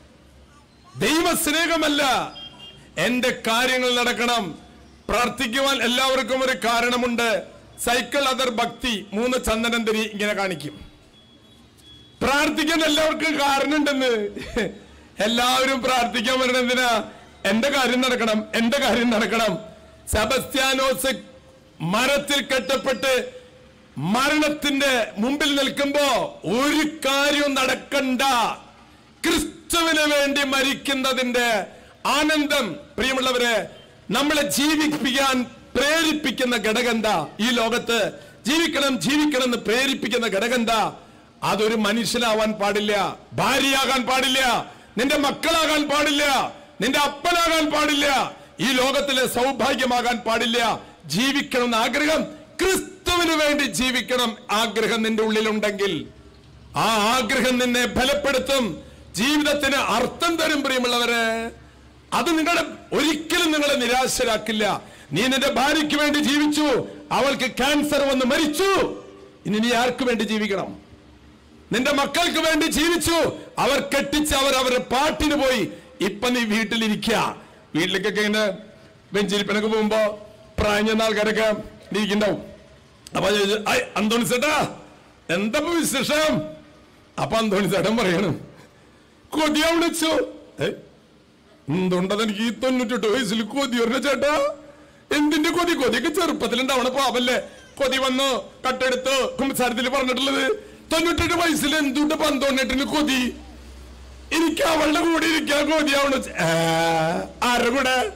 ദൈവസ്നേഹമല്ല എന്റെ കാര്യങ്ങൾ നടക്കണം പ്രാർത്ഥിക്കുവാൻ എല്ലാവർക്കും ഒരു കാരണമുണ്ട് സൈക്കിൾ അതർ ഭക്തി മൂന്ന് ചന്ദനം തിരി ഇങ്ങനെ കാണിക്കും പ്രാർത്ഥിക്കാൻ എല്ലാവർക്കും കാരണമുണ്ടെന്ന് എല്ലാവരും പ്രാർത്ഥിക്കാൻ വരണം എന്തിനാ എന്റെ കാര്യം നടക്കണം എന്റെ കാര്യം നടക്കണം സെബസ്ത്യാനോസ് മരത്തിൽ കെട്ടപ്പെട്ട് മരണത്തിന്റെ മുമ്പിൽ നിൽക്കുമ്പോ ഒരു കാര്യവും നടക്കണ്ട ക്രിസ്തുവിന് വേണ്ടി മരിക്കുന്നതിന്റെ ആനന്ദം പ്രിയമുള്ളവരെ നമ്മളെ ജീവിപ്പിക്കാൻ പ്രേരിപ്പിക്കുന്ന ഘടകന്താ ഈ ലോകത്ത് ജീവിക്കണം ജീവിക്കണം എന്ന് പ്രേരിപ്പിക്കുന്ന ഘടകന്താ അതൊരു മനുഷ്യനാവാൻ പാടില്ല ഭാര്യയാകാൻ പാടില്ല നിന്റെ മക്കളാകാൻ പാടില്ല നിന്റെ അപ്പനാകാൻ പാടില്ല ഈ ലോകത്തിലെ സൗഭാഗ്യമാകാൻ പാടില്ല ജീവിക്കണം എന്ന ആഗ്രഹം ക്രിസ്തുവിന് വേണ്ടി ജീവിക്കണം ആഗ്രഹം നിന്റെ ഉള്ളിലുണ്ടെങ്കിൽ ആ ആഗ്രഹം നിന്നെ ബലപ്പെടുത്തും ജീവിതത്തിന് അർത്ഥം തരും പ്രിയമുള്ളവരെ അത് നിങ്ങളെ ഒരിക്കലും നിങ്ങളെ നിരാശരാക്കില്ല നീ നിന്റെ ഭാര്യയ്ക്ക് വേണ്ടി ജീവിച്ചു അവൾക്ക് ക്യാൻസർ വന്ന് മരിച്ചു ഇനി നീ ആർക്ക് വേണ്ടി ജീവിക്കണം നിന്റെ മക്കൾക്ക് വേണ്ടി ജീവിച്ചു അവർ കെട്ടിച്ച് അവർ അവരുടെ പാട്ടിന് പോയി ഇപ്പൊ നീ വീട്ടിലിരിക്കുക വീട്ടിലേക്കൊക്കെ ഇങ്ങനെ ബെഞ്ചിരിപ്പനൊക്കെ പോകുമ്പോ പ്രായം ചെന്ന ആൾക്കാരൊക്കെ ഇരിക്കണ്ടാവും അപ്പൊ ഞാൻ ചോദിച്ചു, "ഐ, അന്തോണി ചേട്ടാ എന്താ ഇപ്പൊ വിശേഷം അപ്പൊ അന്തോണി ചേട്ടൻ പറയണം കൊതിയാ വിളിച്ചു ഏ എന്തുണ്ടത് എനിക്ക് ഈ തൊണ്ണൂറ്റെട്ട് വയസ്സിൽ കൊതി വരണ ചേട്ടാ എന്തിന്റെ കൊതി കൊതിയൊക്കെ ചെറുപ്പത്തിലുണ്ടാവണ പാവല്ലേ കൊതി വന്നു കട്ടെടുത്ത് കുമ്പസാരത്തിൽ പറഞ്ഞിട്ടുള്ളത് തൊണ്ണൂറ്റെട്ട് വയസ്സിൽ എന്തുണ്ട് പന്തോണ്ണെട്ടിന് കൊതി എനിക്ക് അവളുടെ കൂടെ ഇരിക്കാൻ കൊതിയാവണ ചെ- ആ, ആരുടെ കൂടെ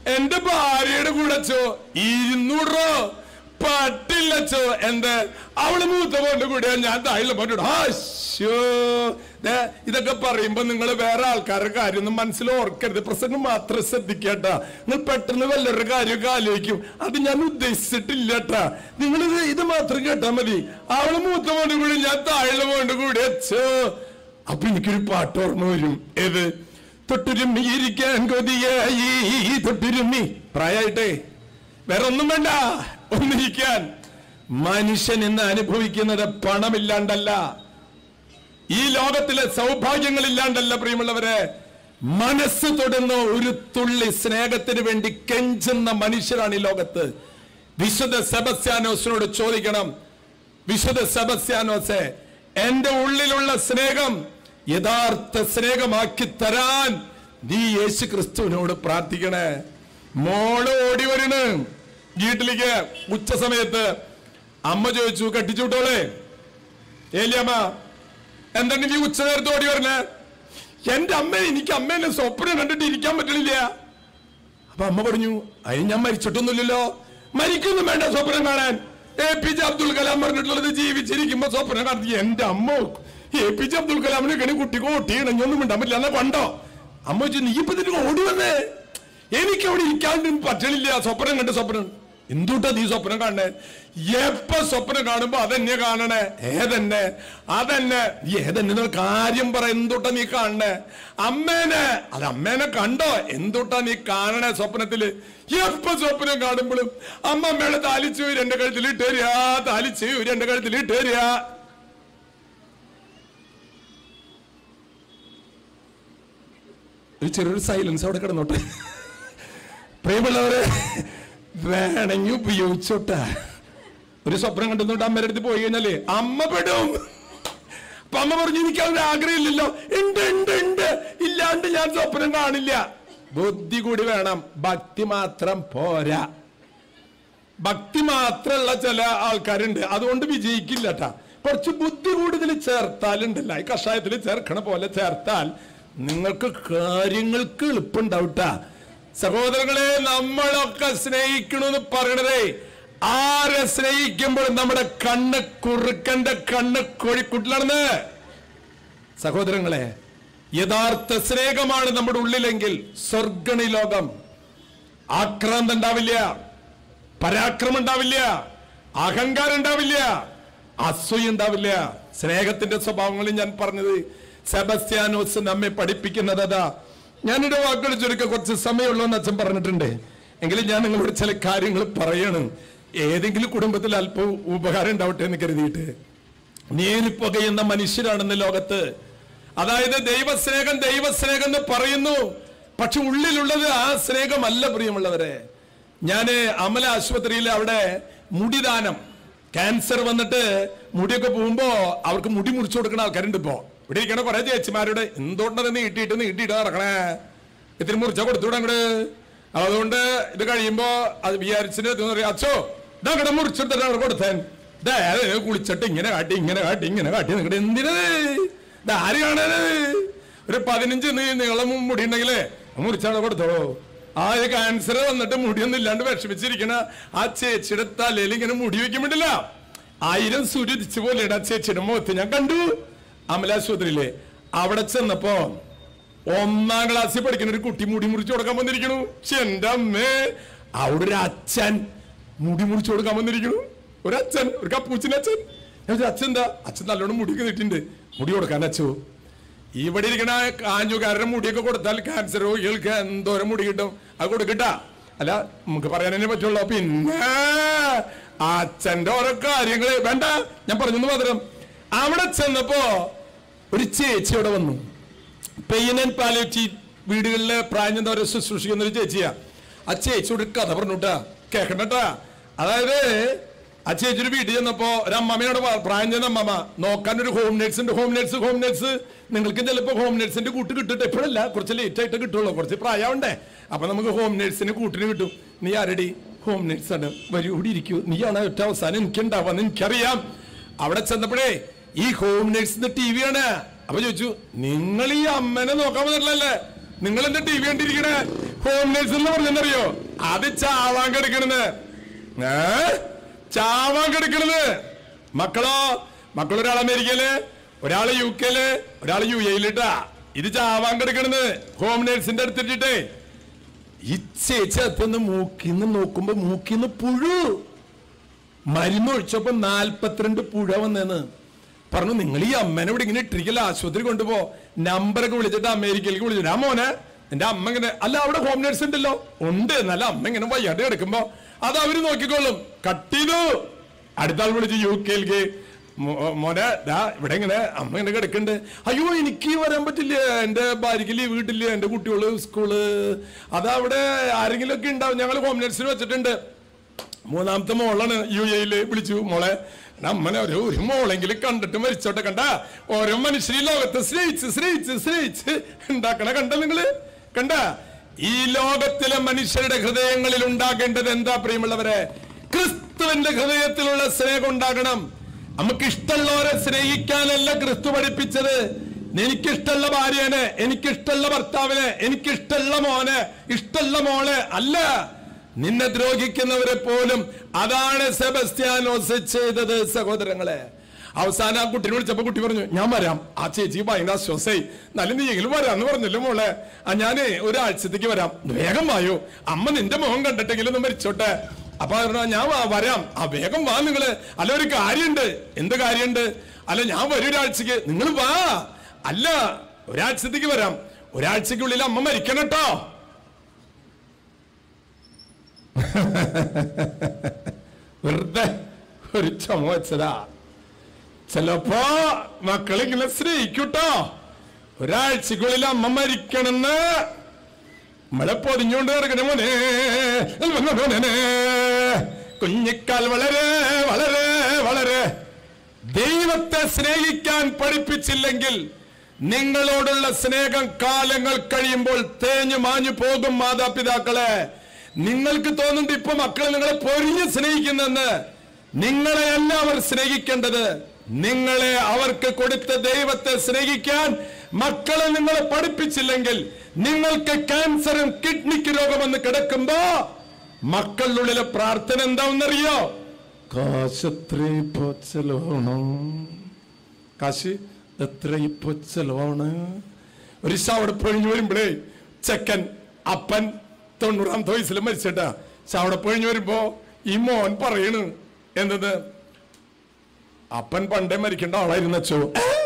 എന്റെ ഭാര്യയുടെ കൂടെ അച്ചോ ഇരുന്നൂറ് രൂപ പട്ടില്ലച്ചോ എന്ത് അവള് മൂത്ത പോന്റെ കൂടെ ഞാൻ താഴെ പോയിട്ട് ആശോ ഇതൊക്കെ പറയുമ്പോ നിങ്ങൾ വേറെ ആൾക്കാരുടെ കാര്യം ഒന്നും മനസ്സിൽ ഓർക്കരുത് പ്രസംഗം മാത്രം ശ്രദ്ധിക്കട്ടാ നിങ്ങൾ പെട്ടെന്ന് വല്ലവരുടെ കാര്യമൊക്കെ ആലോചിക്കും അത് ഞാൻ ഉദ്ദേശിച്ചിട്ടില്ല കേട്ടാ നിങ്ങൾ ഇത് ഇത് മാത്രം കേട്ടാ മതി അവള് മൂത്ത പോന്റെ കൂടെ ഞാൻ താഴെ പോന്റെ കൂടെ അച്ചോ അപ്പൊ എനിക്കൊരു പാട്ട് ഓർമ്മ വരും ഏത് തൊട്ടുരുമ്മി ഇരിക്കാൻ കൊതിയായി തൊട്ടുരുമ്മി പ്രായമായിട്ടേ വേറെ ഒന്നും വേണ്ട ഒന്നിരിക്കാൻ മനുഷ്യൻ ഇന്ന് അനുഭവിക്കുന്നത് പണമില്ലാണ്ടല്ല ഈ ലോകത്തിലെ സൗഭാഗ്യങ്ങൾ ഇല്ലാണ്ടല്ല പ്രിയമുള്ളവരെ മനസ്സ് തൊടുന്ന ഒരു തുള്ളി സ്നേഹത്തിന് വേണ്ടി കെഞ്ചുന്ന മനുഷ്യരാണ് ഈ ലോകത്ത് വിശുദ്ധ സെബസ്യാനോസിനോട് ചോദിക്കണം വിശുദ്ധ സെബസ്യാനോസെ എന്റെ ഉള്ളിലുള്ള സ്നേഹം യഥാർത്ഥ സ്നേഹമാക്കി തരാൻ നീ യേശു ക്രിസ്തുവിനോട് പ്രാർത്ഥിക്കണേ മോള് ഓടി വരണു വീട്ടിലേക്ക് ഉച്ച സമയത്ത് അമ്മ ചോദിച്ചു കെട്ടിച്ചുവിട്ടോളെ ഏലിയമ്മ എന്താണ് നീ ഉച്ച നേരത്തെ ഓടി വരണേ എന്റെ അമ്മ എനിക്ക് അമ്മേനെ സ്വപ്നം കണ്ടിട്ട് ഇരിക്കാൻ പറ്റണില്ല അപ്പൊ അമ്മ പറഞ്ഞു അതിന് ഞാൻ മരിച്ചിട്ടൊന്നുമില്ലല്ലോ മരിക്കൊന്നും വേണ്ട സ്വപ്നം കാണാൻ A P J Abdul Kalam പറഞ്ഞിട്ടുള്ളത് ജീവിച്ചിരിക്കുമ്പോ സ്വപ്നം കാണത്തി എന്റെ അമ്മ എ പി ജെ അബ്ദുൽ കലാമിനെ കണി കുട്ടിക്ക് ഓട്ടി ഇണഞ്ഞൊന്നും മിണ്ടാൻ പറ്റില്ല എന്നാ കണ്ടോ അമ്മ വെച്ചു നീ ഇപ്പൊ ഇതിന് ഓടി വന്നേ എനിക്ക് അവിടെ ഇരിക്കാൻ പറ്റണില്ല സ്വപ്നം കണ്ട് സ്വപ്നം എന്തുട്ടാ നീ സ്വപ്നം കാണണേ എപ്പോ സ്വപ്നം കാണുമ്പോ അതെന്നെ കാണണേ ഏതെന്നെ അതന്നെ നീ ഏതെന്നെ എന്നുള്ള കാര്യം പറ എന്തുട്ടാ നീ കാണണേ അമ്മേനെ അത് അമ്മേനെ കണ്ടോ എന്തുട്ടാ നീ കാണണേ സ്വപ്നത്തില് എപ്പോ സ്വപ്നം കാണുമ്പോഴും അമ്മ അമ്മയുടെ താലിച്ചു എന്റെ കഴുത്തിൽ ഇട്ട് തരിക താലിച്ചു എന്റെ കഴുത്തിൽ ഇട്ട് തരിക ഒരു ചെറിയൊരു സൈലൻസ് അവിടെ കിടന്നോട്ടെ പ്രിയമുള്ളവരെ വേണമെങ്കിൽ ഉപയോഗിച്ചോട്ടെ ഒരു സ്വപ്നം കണ്ടുന്നോട്ട് അമ്മയുടെ അടുത്ത് പോയി കഴിഞ്ഞാല് അമ്മ പെടും അപ്പൊ അമ്മ പറഞ്ഞു എനിക്ക് അവരുടെ ആഗ്രഹമില്ലല്ലോ ഉണ്ട് ഉണ്ട് ഉണ്ട് ഇല്ലാണ്ട് ഞാൻ സ്വപ്നം കാണില്ല ബുദ്ധി കൂടി വേണം ഭക്തി മാത്രം പോരാ ഭക്തി മാത്രമുള്ള ചില ആൾക്കാരുണ്ട് അതുകൊണ്ട് വിജയിക്കില്ല ട്ടാ കുറച്ച് ബുദ്ധി കൂടുതൽ ചേർത്താലുണ്ടല്ല ഈ കഷായത്തിൽ ചേർക്കണ പോലെ ചേർത്താൽ നിങ്ങൾക്ക് കാര്യങ്ങൾക്ക് എളുപ്പമുണ്ടാവട്ടാ സഹോദരങ്ങളെ നമ്മളൊക്കെ സ്നേഹിക്കണമെന്ന് പറയണതേ ആരെ സ്നേഹിക്കുമ്പോൾ നമ്മുടെ കണ്ണ് കുറുക്കന്റെ കണ്ണ് കോഴിക്കുട്ടിലാണെന്ന് സഹോദരങ്ങളെ യഥാർത്ഥ സ്നേഹമാണ് നമ്മുടെ ഉള്ളിലെങ്കിൽ സ്വർഗണി ലോകം ആക്രാന്തം ഉണ്ടാവില്ല പരാക്രമം ഉണ്ടാവില്ല അഹങ്കാരം ഉണ്ടാവില്ല അസൂയ ഉണ്ടാവില്ല സ്നേഹത്തിന്റെ സ്വഭാവങ്ങളിൽ ഞാൻ പറഞ്ഞത് സെബസ്ത്യാനോസ് നമ്മെ പഠിപ്പിക്കുന്നത് അതാ ഞാനിവിടെ വാക്കുകൾ ചുരുക്കം കുറച്ച് സമയമുള്ളൂ എന്ന് അച്ഛൻ പറഞ്ഞിട്ടുണ്ട് എങ്കിലും ഞാൻ നിങ്ങളോട് ചില കാര്യങ്ങൾ പറയണം ഏതെങ്കിലും കുടുംബത്തിൽ അല്പം ഉപകാരം ഉണ്ടാവട്ടെ എന്ന് കരുതിയിട്ട് നേരിപ്പുകയുന്ന മനുഷ്യരാണെന്ന് ലോകത്ത് അതായത് ദൈവസ്നേഹം ദൈവസ്നേഹം എന്ന് പറയുന്നു പക്ഷെ ഉള്ളിലുള്ളത് ആ സ്നേഹമല്ല പ്രിയമുള്ളവരെ ഞാന് അമല ആശുപത്രിയിൽ അവിടെ മുടിദാനം ക്യാൻസർ വന്നിട്ട് മുടിയൊക്കെ പോകുമ്പോ അവർക്ക് മുടി മുറിച്ചു കൊടുക്കുന്ന ആൾക്കാരുണ്ട് ഇപ്പോ ഇവിടെ ഇരിക്കണ കുറെ ചേച്ചിമാരുടെ എന്തുകൊണ്ടത് നീട്ടിയിട്ട് നീട്ടിയിട്ട് നടക്കണേ ഇത്തിരി മുറിച്ച കൊടുത്തൂടെ അങ്ങട് അതുകൊണ്ട് ഇത് കഴിയുമ്പോ അത് വിചാരിച്ചിട്ട് ഇത് പറയാം അച്ഛോ ഇതങ്ങടെ മുറിച്ചെടുത്തിട്ട് അവിടെ കൊടുത്തേൻ ഇതാ കുളിച്ചിട്ട് ഇങ്ങനെ കാട്ടി ഇങ്ങനെ കാട്ടി ഇങ്ങനെ കാട്ടി നിങ്ങടെ എന്തിനത് ഇത് ആര് കാണാന് ഒരു പതിനഞ്ച് നീ നീളം മുടി ഉണ്ടെങ്കിലേ മുറിച്ചാണ് കൊടുത്തോളൂ ആ ഒരു ക്യാൻസർ വന്നിട്ട് മുടിയൊന്നും ഇല്ലാണ്ട് വിഷമിച്ചിരിക്കണ ആ ചേച്ചിയുടെ തലയിൽ ഇങ്ങനെ മുടി വെക്കാൻ വേണ്ടില്ല ആയിരം സൂര്യതിച്ചു പോലെയാണ് ആ ചേച്ചിയുടെ മുഖത്ത് ഞാൻ കണ്ടു അമലാശുപത്രിയിലെ അവിടെ ചെന്നപ്പോ ഒന്നാം ക്ലാസ്സിൽ പഠിക്കുന്ന ഒരു കുട്ടി മുടി മുറിച്ചു കൊടുക്കാൻ വന്നിരിക്കണു ശ്ശെ, എന്റെ അമ്മേ അവിടെ ഒരു അച്ഛൻ മുടി മുറിച്ചു കൊടുക്കാൻ വന്നിരിക്കണു ഒരു അച്ഛൻ ഒരു കപ്പൂച്ചിന്റെ അച്ഛൻ ഞാൻ വിചാരിച്ചു, അച്ഛൻ എന്താ അച്ഛൻ നല്ലോണം മുടിയൊക്കെ നീട്ടിണ്ട് മുടി കൊടുക്കാൻ അച്ഛോ ഇവിടെ ഇരിക്കണ കാഞ്ഞുകാരുടെ മുടിയൊക്കെ കൊടുത്താൽ ക്യാൻസർ രോഗികൾക്ക് എന്തോരം മുടി കിട്ടും അത് കൊടുക്കട്ടാ അല്ല നമുക്ക് പറയാനേ പറ്റുള്ളൂ പിന്നെ അച്ഛന്റെ ഓരോ കാര്യങ്ങള് വേണ്ട ഞാൻ പറഞ്ഞു മാത്രം അവിടെ ചെന്നപ്പോ ഒരു ചേച്ചി അവിടെ വന്നു പെയിൻ ആൻഡ് പാലിയേറ്റീവ് വീടുകളിലെ പ്രായം ചെന്നവരെ ശുശ്രൂഷിക്കുന്ന ഒരു ചേച്ചിയാ ആ ചേച്ചിയോട് ഒരു കഥ പറഞ്ഞുട്ടാ കേക്കണ്ടട്ടാ അതായത് ആ ചേച്ചി ഒരു വീട്ടിൽ ചെന്നപ്പോ ഒരു അമ്മമ്മയോട് പ- പ്രായം ചെന്ന അമ്മമ്മ നോക്കാൻ ഒരു ഹോം നേഴ്സ് ഉണ്ട് ഹോം നേഴ്സ് ഹോം നേഴ്സ് നിങ്ങൾക്ക് ചിലപ്പോ ഹോം നേഴ്സിന്റെ കൂട്ട് കിട്ടിട്ട് എപ്പോഴല്ല കുറച്ച് ലേറ്റ് ആയിട്ട് കിട്ടുള്ളൂ കുറച്ച് പ്രായമുണ്ടേ അപ്പൊ നമുക്ക് ഹോം നേഴ്സിന് കൂട്ടിന് കിട്ടും നീ ആരടി ഹോം നേഴ്സ് ആണ് വരൂ ഇവിടെ ഇരിക്കൂ നീയാണ് ഒറ്റ അവസാനം എനിക്കുണ്ടാവാന്ന് എനിക്കറിയാം അവിടെ ചെന്നപ്പോഴേ ഈ ഹോം നേഴ്സിന്റെ ടി വി ആണ് അപ്പൊ ചോദിച്ചു നിങ്ങൾ ഈ അമ്മനെ നോക്കാൻ വന്നിട്ടില്ലല്ലേ നിങ്ങൾ എന്താ ടി വി കണ്ടിരിക്കണേ ഹോം നേഴ്സ് എന്ന് പറഞ്ഞെന്നറിയോ അത് ചാവാൻ കിടക്കണെന്ന് ഏ ചാവാൻ കിടക്കണത് മക്കളോ മക്കളൊരാൾ അമേരിക്കയില് ഒരാള് യു കെയില് ഒരാള് യു എയിലിട്ടാ ഇത് ചാവാൻ കിടക്കണത് ഹോം നേഴ്സിന്റെ അടുത്തിട്ടിട്ടേ ഈ ചേച്ചി അത്തൊന്ന് മൂക്കിന്ന് നോക്കുമ്പോ മൂക്കിന്ന് പുഴു മരുന്ന് ഒഴിച്ചപ്പോ നാൽപ്പത്തിരണ്ട് പുഴ വന്നേന്ന് പറഞ്ഞു നിങ്ങൾ ഈ അമ്മേനെ ഇവിടെ ഇങ്ങനെ ഇട്ടിരിക്കല ആശുപത്രി കൊണ്ടുപോ നമ്പറൊക്കെ വിളിച്ചിട്ട് അമേരിക്കയിലേക്ക് വിളിച്ചിട്ട് ആ മോനെ എന്റെ അമ്മ ഇങ്ങനെ അല്ല അവിടെ ഹോം നേഴ്സ് ഉണ്ടല്ലോ ഉണ്ട് നല്ല അമ്മ ഇങ്ങനെ വയ്യാണ്ട് കിടക്കുമ്പോ അത് അവര് നോക്കിക്കോളും കട്ട് ചെയ്തു അടുത്ത ആൾ വിളിച്ച് യു കെയിലേക്ക് മോ- മോനെ ദാ ഇവിടെ ഇങ്ങനെ അമ്മ ഇങ്ങനെ കിടക്കുന്നുണ്ട് അയ്യോ എനിക്ക് വരാൻ പറ്റില്ല എന്റെ ഭാര്യയ്ക്ക് ലീവ് കിട്ടില്ല എന്റെ കുട്ടികള് സ്കൂള് അതവിടെ ആരെങ്കിലും ഒക്കെ ഉണ്ടാവും ഞങ്ങൾ ഹോം നേഴ്സിന് വെച്ചിട്ടുണ്ട് മൂന്നാമത്തെ മോളാണ് യു എയില് വിളിച്ചു മോളെ നമ്മനെ ഒരു ഒരു മോളെങ്കിലും കണ്ടിട്ട് മരിച്ചോട്ടെ കണ്ട ഓരോ മനുഷ്യർ ഈ ലോകത്തെ സ്നേഹിച്ച് സ്നേഹിച്ച് സ്നേഹിച്ച് ഉണ്ടാക്കണ കണ്ട നിങ്ങള് കണ്ട ഈ ലോകത്തിലെ മനുഷ്യരുടെ ഹൃദയങ്ങളിൽ ഉണ്ടാകേണ്ടത് എന്താ പ്രിയമുള്ളവരെ ക്രിസ്തുവിന്റെ ഹൃദയത്തിലുള്ള സ്നേഹം ഉണ്ടാകണം നമുക്ക് ഇഷ്ടമുള്ളവരെ സ്നേഹിക്കാനല്ല ക്രിസ്തു പഠിപ്പിച്ചത് എനിക്കിഷ്ടമുള്ള ഭാര്യനെ എനിക്കിഷ്ടമുള്ള ഭർത്താവിനെ എനിക്കിഷ്ടമുള്ള മോനെ ഇഷ്ടമുള്ള മോളെ അല്ല നിന്നെ ദ്രോഹിക്കുന്നവരെ പോലും അതാണ് സെബസ്ത്യാനോസ് ചെയ്തത് സഹോദരങ്ങളെ അവസാനം ആ കുട്ടിനെ വിളിച്ചപ്പോ കുട്ടി പറഞ്ഞു ഞാൻ വരാം ആ ചേച്ചി ഭയങ്കര ആശ്വാസായി നല്ല നീയെങ്കിലും വരാന്ന് പറഞ്ഞല്ലോ മോളെ ആ ഞാനേ ഒരാഴ്ചത്തേക്ക് വരാം വേഗം വായോ അമ്മ നിന്റെ മുഖം കണ്ടിട്ടെങ്കിലും ഒന്ന് മരിച്ചോട്ടെ അപ്പൊ പറഞ്ഞു, ഞാൻ വാ- വരാം ആ വേഗം വാ നിങ്ങള് അല്ല ഒരു കാര്യമുണ്ട് എന്ത് കാര്യമുണ്ട് അല്ല ഞാൻ വരും ഒരാഴ്ചക്ക് നിങ്ങൾ വാ അല്ല ഒരാഴ്ചത്തേക്ക് വരാം ഒരാഴ്ചക്കുള്ളിൽ അമ്മ മരിക്കണം കേട്ടോ വെറുതെ ഒരു ചുമ വെച്ചതാ ചിലപ്പോ മക്കളിങ്ങനെ സ്നേഹിക്കൂട്ടോ ഒരാഴ്ചക്കുള്ളിൽ അമ്മ മരിക്കണമെന്ന് നമ്മളെ പൊതിഞ്ഞുകൊണ്ട് കിടക്കണ മോനെ മോനെ കുഞ്ഞിക്കാൽ വളരെ വളരെ വളരെ ദൈവത്തെ സ്നേഹിക്കാൻ പഠിപ്പിച്ചില്ലെങ്കിൽ നിങ്ങളോടുള്ള സ്നേഹം കാലങ്ങൾ കഴിയുമ്പോൾ തേഞ്ഞു മാഞ്ഞു പോകും മാതാപിതാക്കളെ നിങ്ങൾക്ക് തോന്നുന്നുണ്ട് ഇപ്പൊ മക്കൾ നിങ്ങളെ പൊരിഞ്ഞ് സ്നേഹിക്കുന്നെന്ന് നിങ്ങളെയല്ല അവർ സ്നേഹിക്കേണ്ടത് നിങ്ങളെ അവർക്ക് കൊടുത്ത ദൈവത്തെ സ്നേഹിക്കാൻ മക്കളെ നിങ്ങളെ പഠിപ്പിച്ചില്ലെങ്കിൽ നിങ്ങൾക്ക് ക്യാൻസറും കിഡ്നിക്ക് രോഗമെന്ന് കിടക്കുമ്പോ മക്കളുടെ ഉള്ളിലെ പ്രാർത്ഥന എന്താണെന്നറിയോ കാശ് എത്രയും ഇപ്പോ ചെലവാണ് കാശ് എത്ര ഇപ്പൊ ചെലവാണ് ഒരു ശവട പൊഴിഞ്ഞു വരുമ്പോഴേ ചെക്കൻ അപ്പൻ തൊണ്ണൂറാമത്തെ വയസ്സിൽ മരിച്ചിട്ടാ ശവട പൊഴിഞ്ഞു വരുമ്പോ ഈ മോൻ പറയണ് എന്തത് അപ്പൻ പണ്ടേ മരിക്കേണ്ട ആളായിരുന്നു അച്ചോ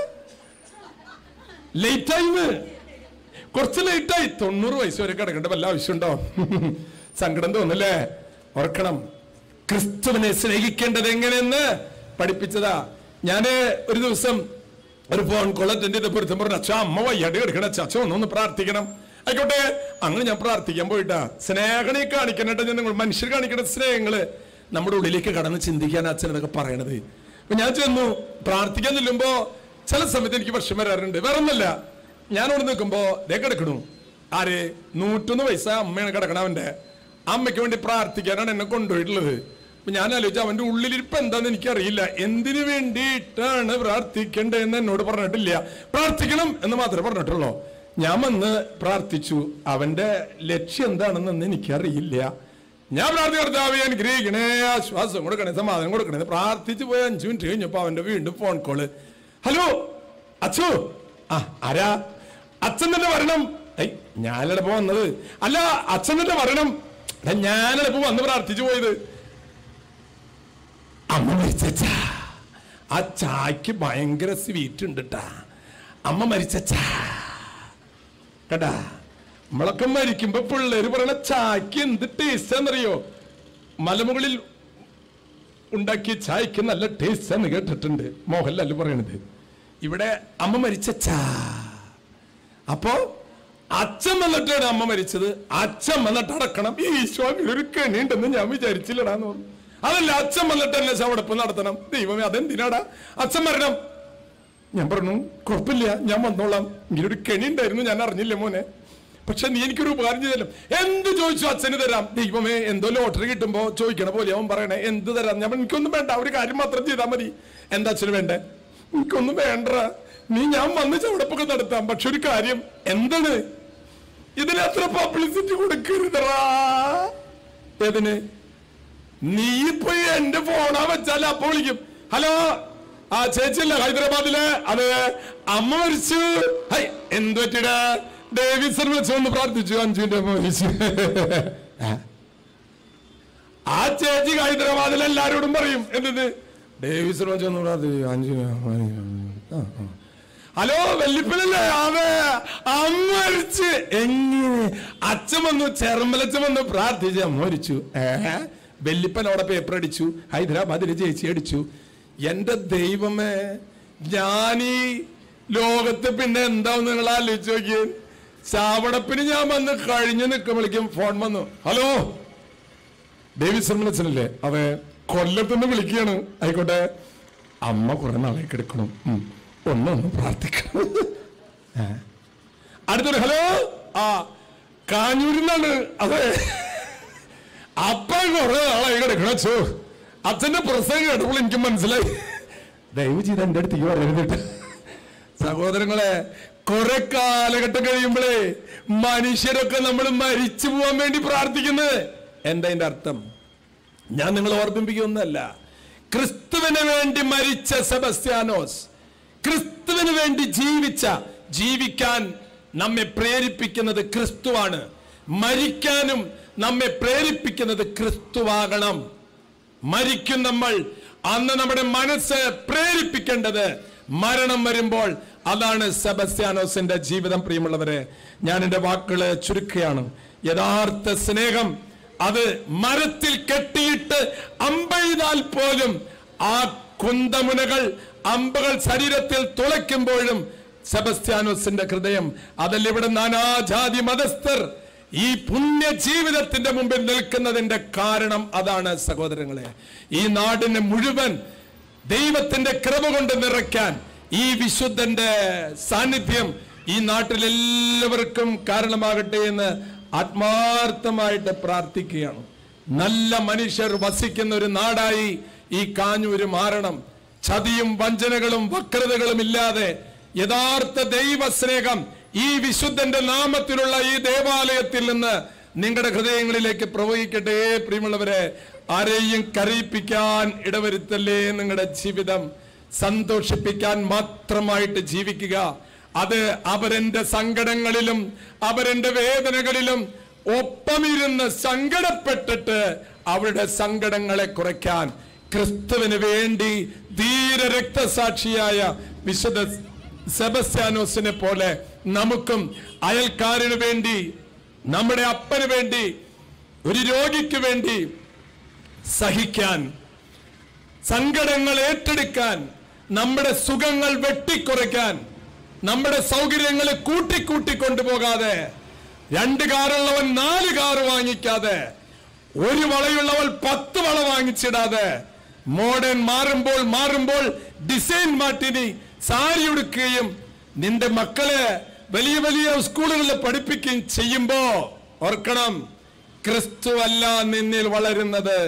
ലേറ്റ് ആയിന്ന് കുറച്ച് ലേറ്റ് ആയി തൊണ്ണൂറ് വയസ്സ് വരെ കിടക്കേണ്ട വല്ല ആവശ്യമുണ്ടോ സങ്കടം തോന്നല്ലേ ഓർക്കണം ക്രിസ്തുവിനെ സ്നേഹിക്കേണ്ടത് എങ്ങനെയെന്ന് പഠിപ്പിച്ചതാ ഞാന് ഒരു ദിവസം ഒരു ഫോൺ കോൾ അറ്റൻഡ് ചെയ്ത പൊരുത്തം പറഞ്ഞു അച്ഛാ അമ്മ വയ്യാണ്ട് കിടക്കണ അച്ഛ ഒന്നൊന്ന് പ്രാർത്ഥിക്കണം ആയിക്കോട്ടെ അങ്ങനെ ഞാൻ പ്രാർത്ഥിക്കാൻ പോയിട്ടാ സ്നേഹണി കാണിക്കണേട്ടാ ഞാൻ നിങ്ങൾ മനുഷ്യർ കാണിക്കുന്ന സ്നേഹങ്ങള് നമ്മുടെ ഉള്ളിലേക്ക് കടന്ന് ചിന്തിക്കാൻ അച്ഛൻ ഇതൊക്കെ പറയണത് അപ്പൊ ഞാൻ ചെന്നു പ്രാർത്ഥിക്കാൻ ചെല്ലുമ്പോ ചില സമയത്ത് എനിക്ക് പ്രശ്നം വരാറുണ്ട് വേറെ ഒന്നല്ല ഞാൻ അവിടെ നിൽക്കുമ്പോ ദേ കിടക്കണു ആര് നൂറ്റൊന്ന് വയസ്സായ അമ്മയാണ് കിടക്കണ അവന്റെ അമ്മയ്ക്ക് വേണ്ടി പ്രാർത്ഥിക്കാനാണ് എന്നെ കൊണ്ടുപോയിട്ടുള്ളത് അപ്പൊ ഞാൻ ആലോചിച്ചു അവന്റെ ഉള്ളിലിരിപ്പ് എന്താന്ന് എനിക്കറിയില്ല എന്തിനു വേണ്ടിയിട്ടാണ് പ്രാർത്ഥിക്കേണ്ടതെന്ന് എന്നോട് പറഞ്ഞിട്ടില്ല പ്രാർത്ഥിക്കണം എന്ന് മാത്രമേ പറഞ്ഞിട്ടുള്ളൂ ഞാൻ വന്ന് പ്രാർത്ഥിച്ചു അവന്റെ ലക്ഷ്യം എന്താണെന്ന് എനിക്കറിയില്ല ഞാൻ പ്രാർത്ഥന കർത്താവെ അനുഗ്രഹിക്കണേ ആശ്വാസം കൊടുക്കണേ സമാധാനം കൊടുക്കണേ എന്ന് പ്രാർത്ഥിച്ചു പോയ അഞ്ചു മിനിറ്റ് കഴിഞ്ഞപ്പോ അവന്റെ വീണ്ടും ഫോൺ കോള് ഹലോ അച്ചു ആ ആരാ അച്ഛൻ തന്നെ വരണം ഏയ് ഞാനിടപ്പോ വന്നത് അല്ല അച്ഛൻ തന്നെ വരണം എടാ, ഞാനിടപ്പോ വന്ന് പ്രാർത്ഥിച്ചു പോയത് അമ്മ മരിച്ച ആ ചായക്ക് ഭയങ്കര സ്വീറ്റ് ഉണ്ട് ട്ടാ അമ്മ മരിച്ച കേട്ടാ നമ്മളൊക്കെ മരിക്കുമ്പോ പിള്ളേര് പറയണ ചായക്ക് എന്ത് ടേസ്റ്റ് ആണെന്നറിയോ മലമുകളിൽ ഉണ്ടാക്കിയ ചായക്ക് നല്ല ടേസ്റ്റ് എന്ന് കേട്ടിട്ടുണ്ട് മോഹൻലാൽ പറയണത് ഇവിടെ അമ്മ മരിച്ച ചാ അപ്പോ അച്ഛൻ വന്നിട്ടാണ് അമ്മ മരിച്ചത് അച്ഛൻ വന്നിട്ട് അടക്കണം ഈശോ അങ്ങനെ ഒരു കെണിയുണ്ടെന്ന് ഞാൻ വിചാരിച്ചില്ലടാന്ന് പറഞ്ഞു അതല്ല അച്ഛൻ വന്നിട്ട് എന്നെ ശവടപ്പ് നടത്തണം ദൈവമേ അതെന്തിനാടാ അച്ഛൻ വരണം ഞാൻ പറഞ്ഞു കുഴപ്പമില്ല ഞാൻ വന്നോളാം ഇങ്ങനെ ഒരു കെണി ഉണ്ടായിരുന്നു ഞാൻ അറിഞ്ഞില്ല മോനെ പക്ഷെ നീ എനിക്കൊരു ഉപകാരം ചെയ്തല്ലോ എന്ത് ചോദിച്ചു അച്ഛന് തരാം ദൈവമേ എന്തോ ലോട്ടറി കിട്ടുമ്പോ ചോദിക്കണ പോലെ അവൻ പറയണേ എന്ത് തരാം ഞാൻ പറഞ്ഞു, എനിക്കൊന്നും വേണ്ട ഒരു കാര്യം മാത്രം ചെയ്താൽ മതി എന്താ അച്ഛന് വേണ്ടേ എനിക്കൊന്നും വേണ്ട നീ ഞാൻ വന്ന് ചവിടപ്പൊക്കെ നടത്താം പക്ഷെ ഒരു കാര്യം എന്താണ് ഇതിനെത്ര പബ്ലിസിറ്റി കൊടുക്കരുതറാ ഏതിന് നീ ഇപ്പൊ എന്റെ ഫോണാ വെച്ചാൽ അപ്പൊ വിളിക്കും ഹലോ ആ ചേച്ചിയല്ല ഹൈദരാബാദിലെ അതെ അമ്മ മരിച്ചു ഹൈ എന്ത് പറ്റിട ഡേവിസൺ വിളിച്ചു ഒന്ന് പ്രാർത്ഥിച്ചു അഞ്ചുവിന്റെ അമ്മ മരിച്ചു ആ. ആ ചേച്ചി ഹൈദരാബാദിൽ എല്ലാരോടും പറയും എന്ത് ഡേവിസൺ വിളിച്ചു ഒന്ന് പ്രാർത്ഥിച്ചു അഞ്ചു ആ, ആ. ഹലോ വെല്ലിപ്പനല്ലേ അതെ അമ്മ മരിച്ച് എങ്ങനെ അച്ഛൻ വന്നു ചെറുമ്പലച്ഛൻ വന്നു പ്രാർത്ഥിച്ച് അമ്മ മരിച്ചു ഏ വെല്ലിപ്പൻ അവിടെ പേപ്പർ അടിച്ചു ഹൈദരാബാദിലെ ചേച്ചി അടിച്ചു എന്റെ ദൈവമേ ഞാനീ ലോകത്ത് പിന്നെ എന്താവും നിങ്ങൾ ആലോചിച്ച് നോക്കിയേ ചാവടപ്പിന് ഞാൻ വന്ന് കഴിഞ്ഞു നിൽക്കുമ്പോഴേക്കും ഫോൺ വന്നു ഹലോ ഡേവിഡ് സർമലച്ചനല്ലേ അവ കൊല്ലത്തുനിന്ന് വിളിക്കുകയാണ് ആയിക്കോട്ടെ അമ്മ കുറെ നാളെ കിടക്കണം ഉം. ഒന്നൊന്ന് പ്രാർത്ഥിക്കണം ഏ? അടുത്തൊരു ഹലോ ആ കാഞ്ഞൂരിൽ നിന്നാണ് അതെ അപ്പൻ കുറെ നാളായി കിടക്കണം ചോ അച്ഛന്റെ പ്രസംഗം കേട്ടപ്പോൾ എനിക്ക് മനസ്സിലായി ദയവ് ചെയ്ത് എന്റെ അടുത്തേക്ക് വരരുതിട്ട് സഹോദരങ്ങളെ കുറെ കാലഘട്ടം കഴിയുമ്പോഴേ മനുഷ്യരൊക്കെ നമ്മൾ മരിച്ചു പോവാൻ വേണ്ടി പ്രാർത്ഥിക്കുന്നത് എന്താ അതിന്റെ അർത്ഥം ഞാൻ നിങ്ങളെ ഓർമ്മിപ്പിക്കുന്നല്ല ക്രിസ്തുവിന് വേണ്ടി മരിച്ച സെബസ്ത്യാനോസ് ക്രിസ്തുവിന് വേണ്ടി ജീവിച്ച ജീവിക്കാൻ നമ്മെ പ്രേരിപ്പിക്കുന്നത് ക്രിസ്തുവാണ് മരിക്കാനും നമ്മെ പ്രേരിപ്പിക്കുന്നത് ക്രിസ്തുവാകണം മരിക്കും നമ്മൾ അന്ന് നമ്മുടെ മനസ്സ് പ്രേരിപ്പിക്കേണ്ടത് മരണം വരുമ്പോൾ അതാണ് സെബസ്ത്യാനോസിന്റെ ജീവിതം പ്രിയമുള്ളവരെ ഞാൻ എൻ്റെ വാക്കുകളെ ചുരുക്കുകയാണ് യഥാർത്ഥ സ്നേഹം അത് മരത്തിൽ കെട്ടിയിട്ട് അമ്പെയ്താൽ പോലും ആ കുന്തമുനകൾ അമ്പുകൾ ശരീരത്തിൽ തുളയ്ക്കുമ്പോഴും സെബസ്ത്യാനോസിന്റെ ഹൃദയം അതല്ല ഇവിടെ നാനാജാതി മതസ്ഥർ ഈ പുണ്യ ജീവിതത്തിന്റെ മുമ്പിൽ നിൽക്കുന്നതിന്റെ കാരണം അതാണ് സഹോദരങ്ങളെ ഈ നാടിനെ മുഴുവൻ ദൈവത്തിന്റെ കൃപ കൊണ്ട് നിറയ്ക്കാൻ ഈ വിശുദ്ധന്റെ സാന്നിധ്യം ഈ നാട്ടിൽ എല്ലാവർക്കും കാരണമാകട്ടെ എന്ന് ആത്മാർത്ഥമായിട്ട് പ്രാർത്ഥിക്കുകയാണ് നല്ല മനുഷ്യർ വസിക്കുന്ന ഒരു നാടായി ഈ കാഞ്ഞൂര് മാറണം ചതിയും വഞ്ചനകളും വക്രതകളും ഇല്ലാതെ യഥാർത്ഥ ദൈവസ്നേഹം ഈ വിശുദ്ധന്റെ നാമത്തിലുള്ള ഈ ദേവാലയത്തിൽ നിന്ന് നിങ്ങളുടെ ഹൃദയങ്ങളിലേക്ക് പ്രവഹിക്കട്ടെ പ്രിയമുള്ളവരെ ആരെയും കരയിപ്പിക്കാൻ ഇടവരുത്തല്ലേ നിങ്ങളുടെ ജീവിതം സന്തോഷിപ്പിക്കാൻ മാത്രമായിട്ട് ജീവിക്കുക അത് അവരെന്റെ സങ്കടങ്ങളിലും അവരെന്റെ വേദനകളിലും ഒപ്പമിരുന്ന് സങ്കടപ്പെട്ടിട്ട് അവരുടെ സങ്കടങ്ങളെ കുറയ്ക്കാൻ ക്രിസ്തുവിന് വേണ്ടി ധീര രക്തസാക്ഷിയായ വിശുദ്ധ സെബസ്ത്യാനോസിനെ പോലെ നമുക്കും അയൽക്കാരന് വേണ്ടി നമ്മുടെ അപ്പന് വേണ്ടി ഒരു രോഗിക്ക് വേണ്ടി സഹിക്കാൻ സങ്കടങ്ങൾ ഏറ്റെടുക്കാൻ നമ്മുടെ സുഖങ്ങൾ വെട്ടിക്കുറയ്ക്കാൻ നമ്മുടെ സൗകര്യങ്ങളെ കൂട്ടിക്കൂട്ടി കൊണ്ടുപോകാതെ രണ്ട് കാറുള്ളവൻ നാല് കാറ് വാങ്ങിക്കാതെ ഒരു വളയുള്ളവൾ പത്ത് വള വാങ്ങിച്ചിടാതെ മോഡേൺ മാറുമ്പോൾ മാറുമ്പോൾ ഡിസൈൻ മാറ്റിനി സാരി ഉടുക്കുകയും നിന്റെ മക്കളെ വലിയ വലിയ സ്കൂളുകളിൽ പഠിപ്പിക്കുകയും ചെയ്യുമ്പോ ഓർക്കണം ക്രിസ്തു അല്ല നിന്നിൽ വളരുന്നത്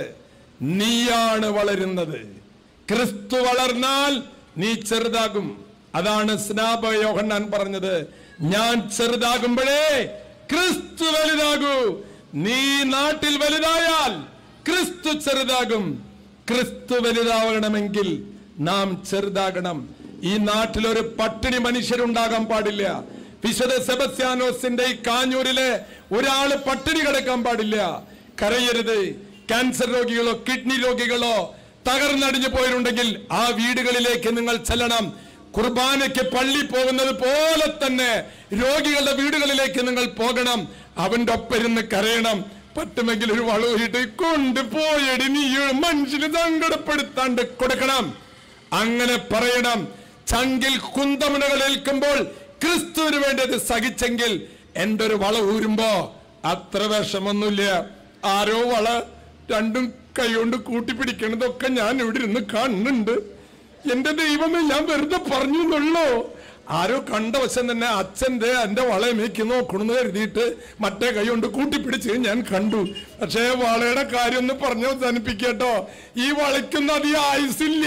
നീയാണ് വളരുന്നത് ക്രിസ്തു വളർന്നാൽ നീ ചെറുതാകും അതാണ് സ്നാപ യോഹന്നാൻ പറഞ്ഞത് ഞാൻ ചെറുതാകുമ്പോഴേ ക്രിസ്തു വലുതാകൂ നീ നാട്ടിൽ വലുതായാൽ ക്രിസ്തു ചെറുതാകും ക്രിസ്തു വലുതാവണമെങ്കിൽ നാം ചെറുതാകണം ഈ നാട്ടിൽ ഒരു പട്ടിണി മനുഷ്യരുണ്ടാകാൻ പാടില്ല വിശുദ്ധ സെബസ്യാനോസിന്റെ ഈ കാഞ്ഞൂരിലെ ഒരാള് പട്ടിണി കിടക്കാൻ പാടില്ല കരയരുത് ക്യാൻസർ രോഗികളോ കിഡ്നി രോഗികളോ തകർന്നടിഞ്ഞു പോയിട്ടുണ്ടെങ്കിൽ ആ വീടുകളിലേക്ക് നിങ്ങൾ ചെല്ലണം കുർബാനയ്ക്ക് പള്ളി പോകുന്നത് പോലെ തന്നെ രോഗികളുടെ വീടുകളിലേക്ക് നിങ്ങൾ പോകണം അവന്റെ ഒപ്പം ഇരുന്ന് കരയണം പറ്റുമെങ്കിൽ ഒരു വളവിട്ട് കൊണ്ടുപോയടി നീ മനുഷ്യന് സങ്കടപ്പെടുത്താണ്ട് കൊടുക്കണം അങ്ങനെ പറയണം ചങ്കിൽ കുന്തമുനകൾ ഏൽക്കുമ്പോൾ ക്രിസ്തുവിന് വേണ്ടി അത് സഹിച്ചെങ്കിൽ എന്റെ ഒരു വള ഊരുമ്പോ അത്ര വിഷമൊന്നുമില്ല ആരോ വള രണ്ടും കൈകൊണ്ട് കൂട്ടിപ്പിടിക്കണതൊക്കെ ഞാൻ ഇവിടെ ഇരുന്ന് കാണുന്നുണ്ട് എന്റെ ദൈവമേ ഞാൻ വെറുതെ പറഞ്ഞു എന്നുള്ളൂ ആരോ കണ്ട വശം തന്നെ അച്ഛന്റെ എന്റെ വളയമേക്ക് നോക്കണമെന്ന് കരുതിയിട്ട് മറ്റേ കൈ കൊണ്ട് കൂട്ടിപ്പിടിച്ച് ഞാൻ കണ്ടു പക്ഷേ വളയുടെ കാര്യം ഒന്ന് പറഞ്ഞു അവസാനിപ്പിക്കട്ടോ ഈ വളയ്ക്കൊന്നും അധികം ആയുസില്ല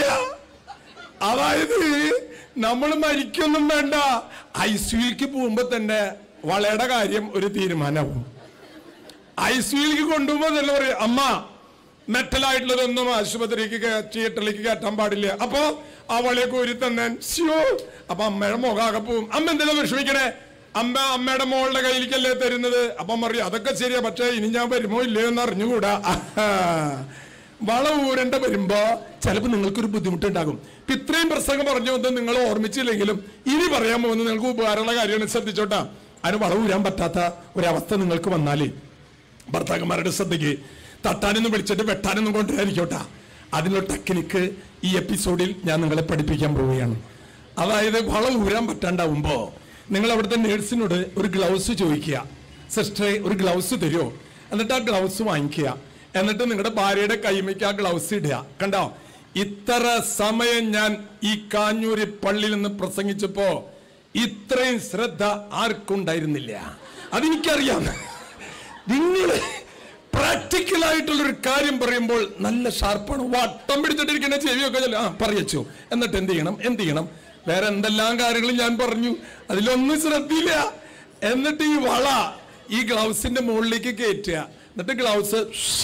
അതായത് നമ്മൾ മരിക്കൊന്നും വേണ്ട ഐ സിയുക്ക് പോകുമ്പോ തന്നെ വളയുടെ കാര്യം ഒരു തീരുമാനമാവും ഐ സിയിലേക്ക് കൊണ്ടുപോകുമ്പോൾ തന്നെ പറയും അമ്മ മെറ്റലായിട്ടുള്ളതൊന്നും ആശുപത്രിക്ക് കേ- തിയേറ്ററിലേക്ക് കയറ്റാൻ പാടില്ല അപ്പൊ ആ വളയൊക്കെ ഊരി തന്നെ ശ്യോ അപ്പൊ അമ്മയുടെ മുഖാകെ പോവും അമ്മ എന്തിനാ വിഷമിക്കണേ അമ്മ അമ്മയുടെ മോളുടെ കയ്യിലേക്കല്ലേ തരുന്നത് അപ്പൊ അമ്മ പറയും അതൊക്കെ ശരിയാ പക്ഷെ ഇനി ഞാൻ വരുമോ ഇല്ലയോ എന്ന് അറിഞ്ഞുകൂടാ ആഹാ. വള ഊരണ്ട വരുമ്പോ ചിലപ്പോ നിങ്ങൾക്കൊരു ബുദ്ധിമുട്ടുണ്ടാകും ഇപ്പൊ ഇത്രയും പ്രസംഗം പറഞ്ഞു വന്ന് നിങ്ങൾ ഓർമ്മിച്ചില്ലെങ്കിലും ഇനി പറയാൻ പോകുന്നത് നിങ്ങൾക്ക് ഉപകാരമുള്ള കാര്യമാണ് ശ്രദ്ധിച്ചോട്ടാ അതിന് വള ഊരാൻ പറ്റാത്ത ഒരവസ്ഥ നിങ്ങൾക്ക് വന്നാലേ ഭർത്താക്കന്മാരുടെ ശ്രദ്ധയ്ക്ക് തട്ടാനൊന്നും വിളിച്ചിട്ട് വെട്ടാനൊന്നും കൊണ്ടുവരാതിരിക്കോട്ടാ അതിനുള്ള ടെക്നിക്ക് ഈ എപ്പിസോഡിൽ ഞാൻ നിങ്ങളെ പഠിപ്പിക്കാൻ പോവുകയാണ് അതായത് വള ഊരാൻ പറ്റാണ്ടാവുമ്പോ നിങ്ങൾ അവിടുത്തെ നേഴ്സിനോട് ഒരു ഗ്ലൗസ് ചോദിക്കുക സിസ്റ്ററെ ഒരു ഗ്ലൗസ് തരുമോ എന്നിട്ട് ആ ഗ്ലൗസ് വാങ്ങിക്കുക എന്നിട്ട് നിങ്ങളുടെ ഭാര്യയുടെ കൈമയ്ക്ക് ആ ഗ്ലൗസ് ഇടുക കണ്ടോ ഇത്ര സമയം ഞാൻ ഈ കാഞ്ഞൂരി പള്ളിയിൽ നിന്ന് പ്രസംഗിച്ചപ്പോ ഇത്രയും ശ്രദ്ധ ആർക്കും ഉണ്ടായിരുന്നില്ല അതെനിക്കറിയാം നിങ്ങൾ പ്രാക്ടിക്കൽ ആയിട്ടുള്ള ഒരു കാര്യം പറയുമ്പോൾ നല്ല ഷാർപ്പാണ് വട്ടം പിടിച്ചിട്ടിരിക്കുന്ന ചെവിയൊക്കെ ചെല്ലാം. ആ പറയച്ചു എന്നിട്ട് എന്ത് ചെയ്യണം എന്ത് ചെയ്യണം വേറെ എന്തെല്ലാം കാര്യങ്ങളും ഞാൻ പറഞ്ഞു അതിലൊന്നും ശ്രദ്ധയില്ല എന്നിട്ട് ഈ വള ഈ ഗ്ലൗസിന്റെ മുകളിലേക്ക് കയറ്റുക എന്നിട്ട് ഗ്ലൗസ്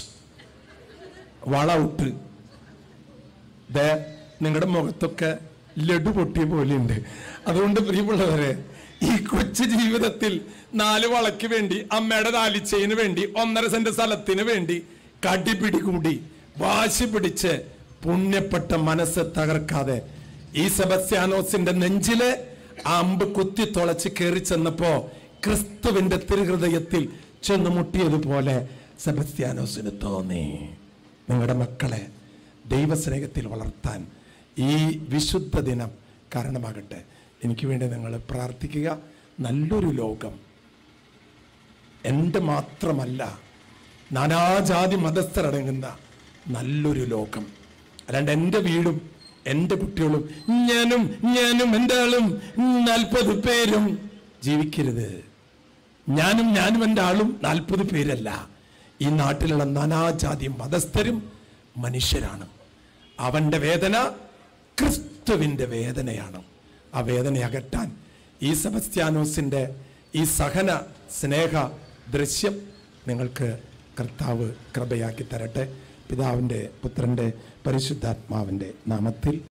വള ഔട്ട് ദേ നിങ്ങളുടെ മുഖത്തൊക്കെ ലഡു പൊട്ടിയ പോലെയുണ്ട് അതുകൊണ്ട് പ്രിയമുള്ളവരെ ഈ കൊച്ചു ജീവിതത്തിൽ നാല് വളയ്ക്ക് വേണ്ടി അമ്മയുടെ താലിച്ചയിന് വേണ്ടി ഒന്നര സെന്റ് സ്ഥലത്തിന് വേണ്ടി കടിപിടി കൂടി വാശി പിടിച്ച് പുണ്യപ്പെട്ട മനസ്സ് തകർക്കാതെ ഈ സെബസ്ത്യാനോസിന്റെ നെഞ്ചില് ആ അമ്പ് കുത്തി തുളച്ച് കയറി ചെന്നപ്പോ ക്രിസ്തുവിന്റെ തിരുഹൃദയത്തിൽ ചെന്ന് മുട്ടിയതുപോലെ സെബസ്ത്യാനോസിന് തോന്നി നിങ്ങളുടെ മക്കളെ ദൈവസ്നേഹത്തിൽ വളർത്താൻ ഈ വിശുദ്ധ ദിനം കാരണമാകട്ടെ എനിക്ക് വേണ്ടി നിങ്ങൾ പ്രാർത്ഥിക്കുക നല്ലൊരു ലോകം എൻ്റെ മാത്രമല്ല നാനാജാതി മതസ്ഥരടങ്ങുന്ന നല്ലൊരു ലോകം അല്ലാണ്ട് എൻ്റെ വീടും എൻ്റെ കുട്ടികളും ഞാനും ഞാനും എൻ്റെ ആളും നാൽപ്പത് പേരും ജീവിക്കരുത് ഞാനും ഞാനും എൻ്റെ ആളും നാൽപ്പത് പേരല്ല ഈ നാട്ടിലുള്ള നാനാജാതി മതസ്ഥരും മനുഷ്യരാണ് അവന്റെ വേദന ക്രിസ്തുവിന്റെ വേദനയാണ് ആ വേദന അകറ്റാൻ ഈ സെബസ്ത്യാനോസിന്റെ ഈ സഹന സ്നേഹ ദൃശ്യം നിങ്ങൾക്ക് കർത്താവ് കൃപയാക്കി തരട്ടെ പിതാവിൻ്റെ പുത്രൻ്റെ പരിശുദ്ധാത്മാവിൻ്റെ നാമത്തിൽ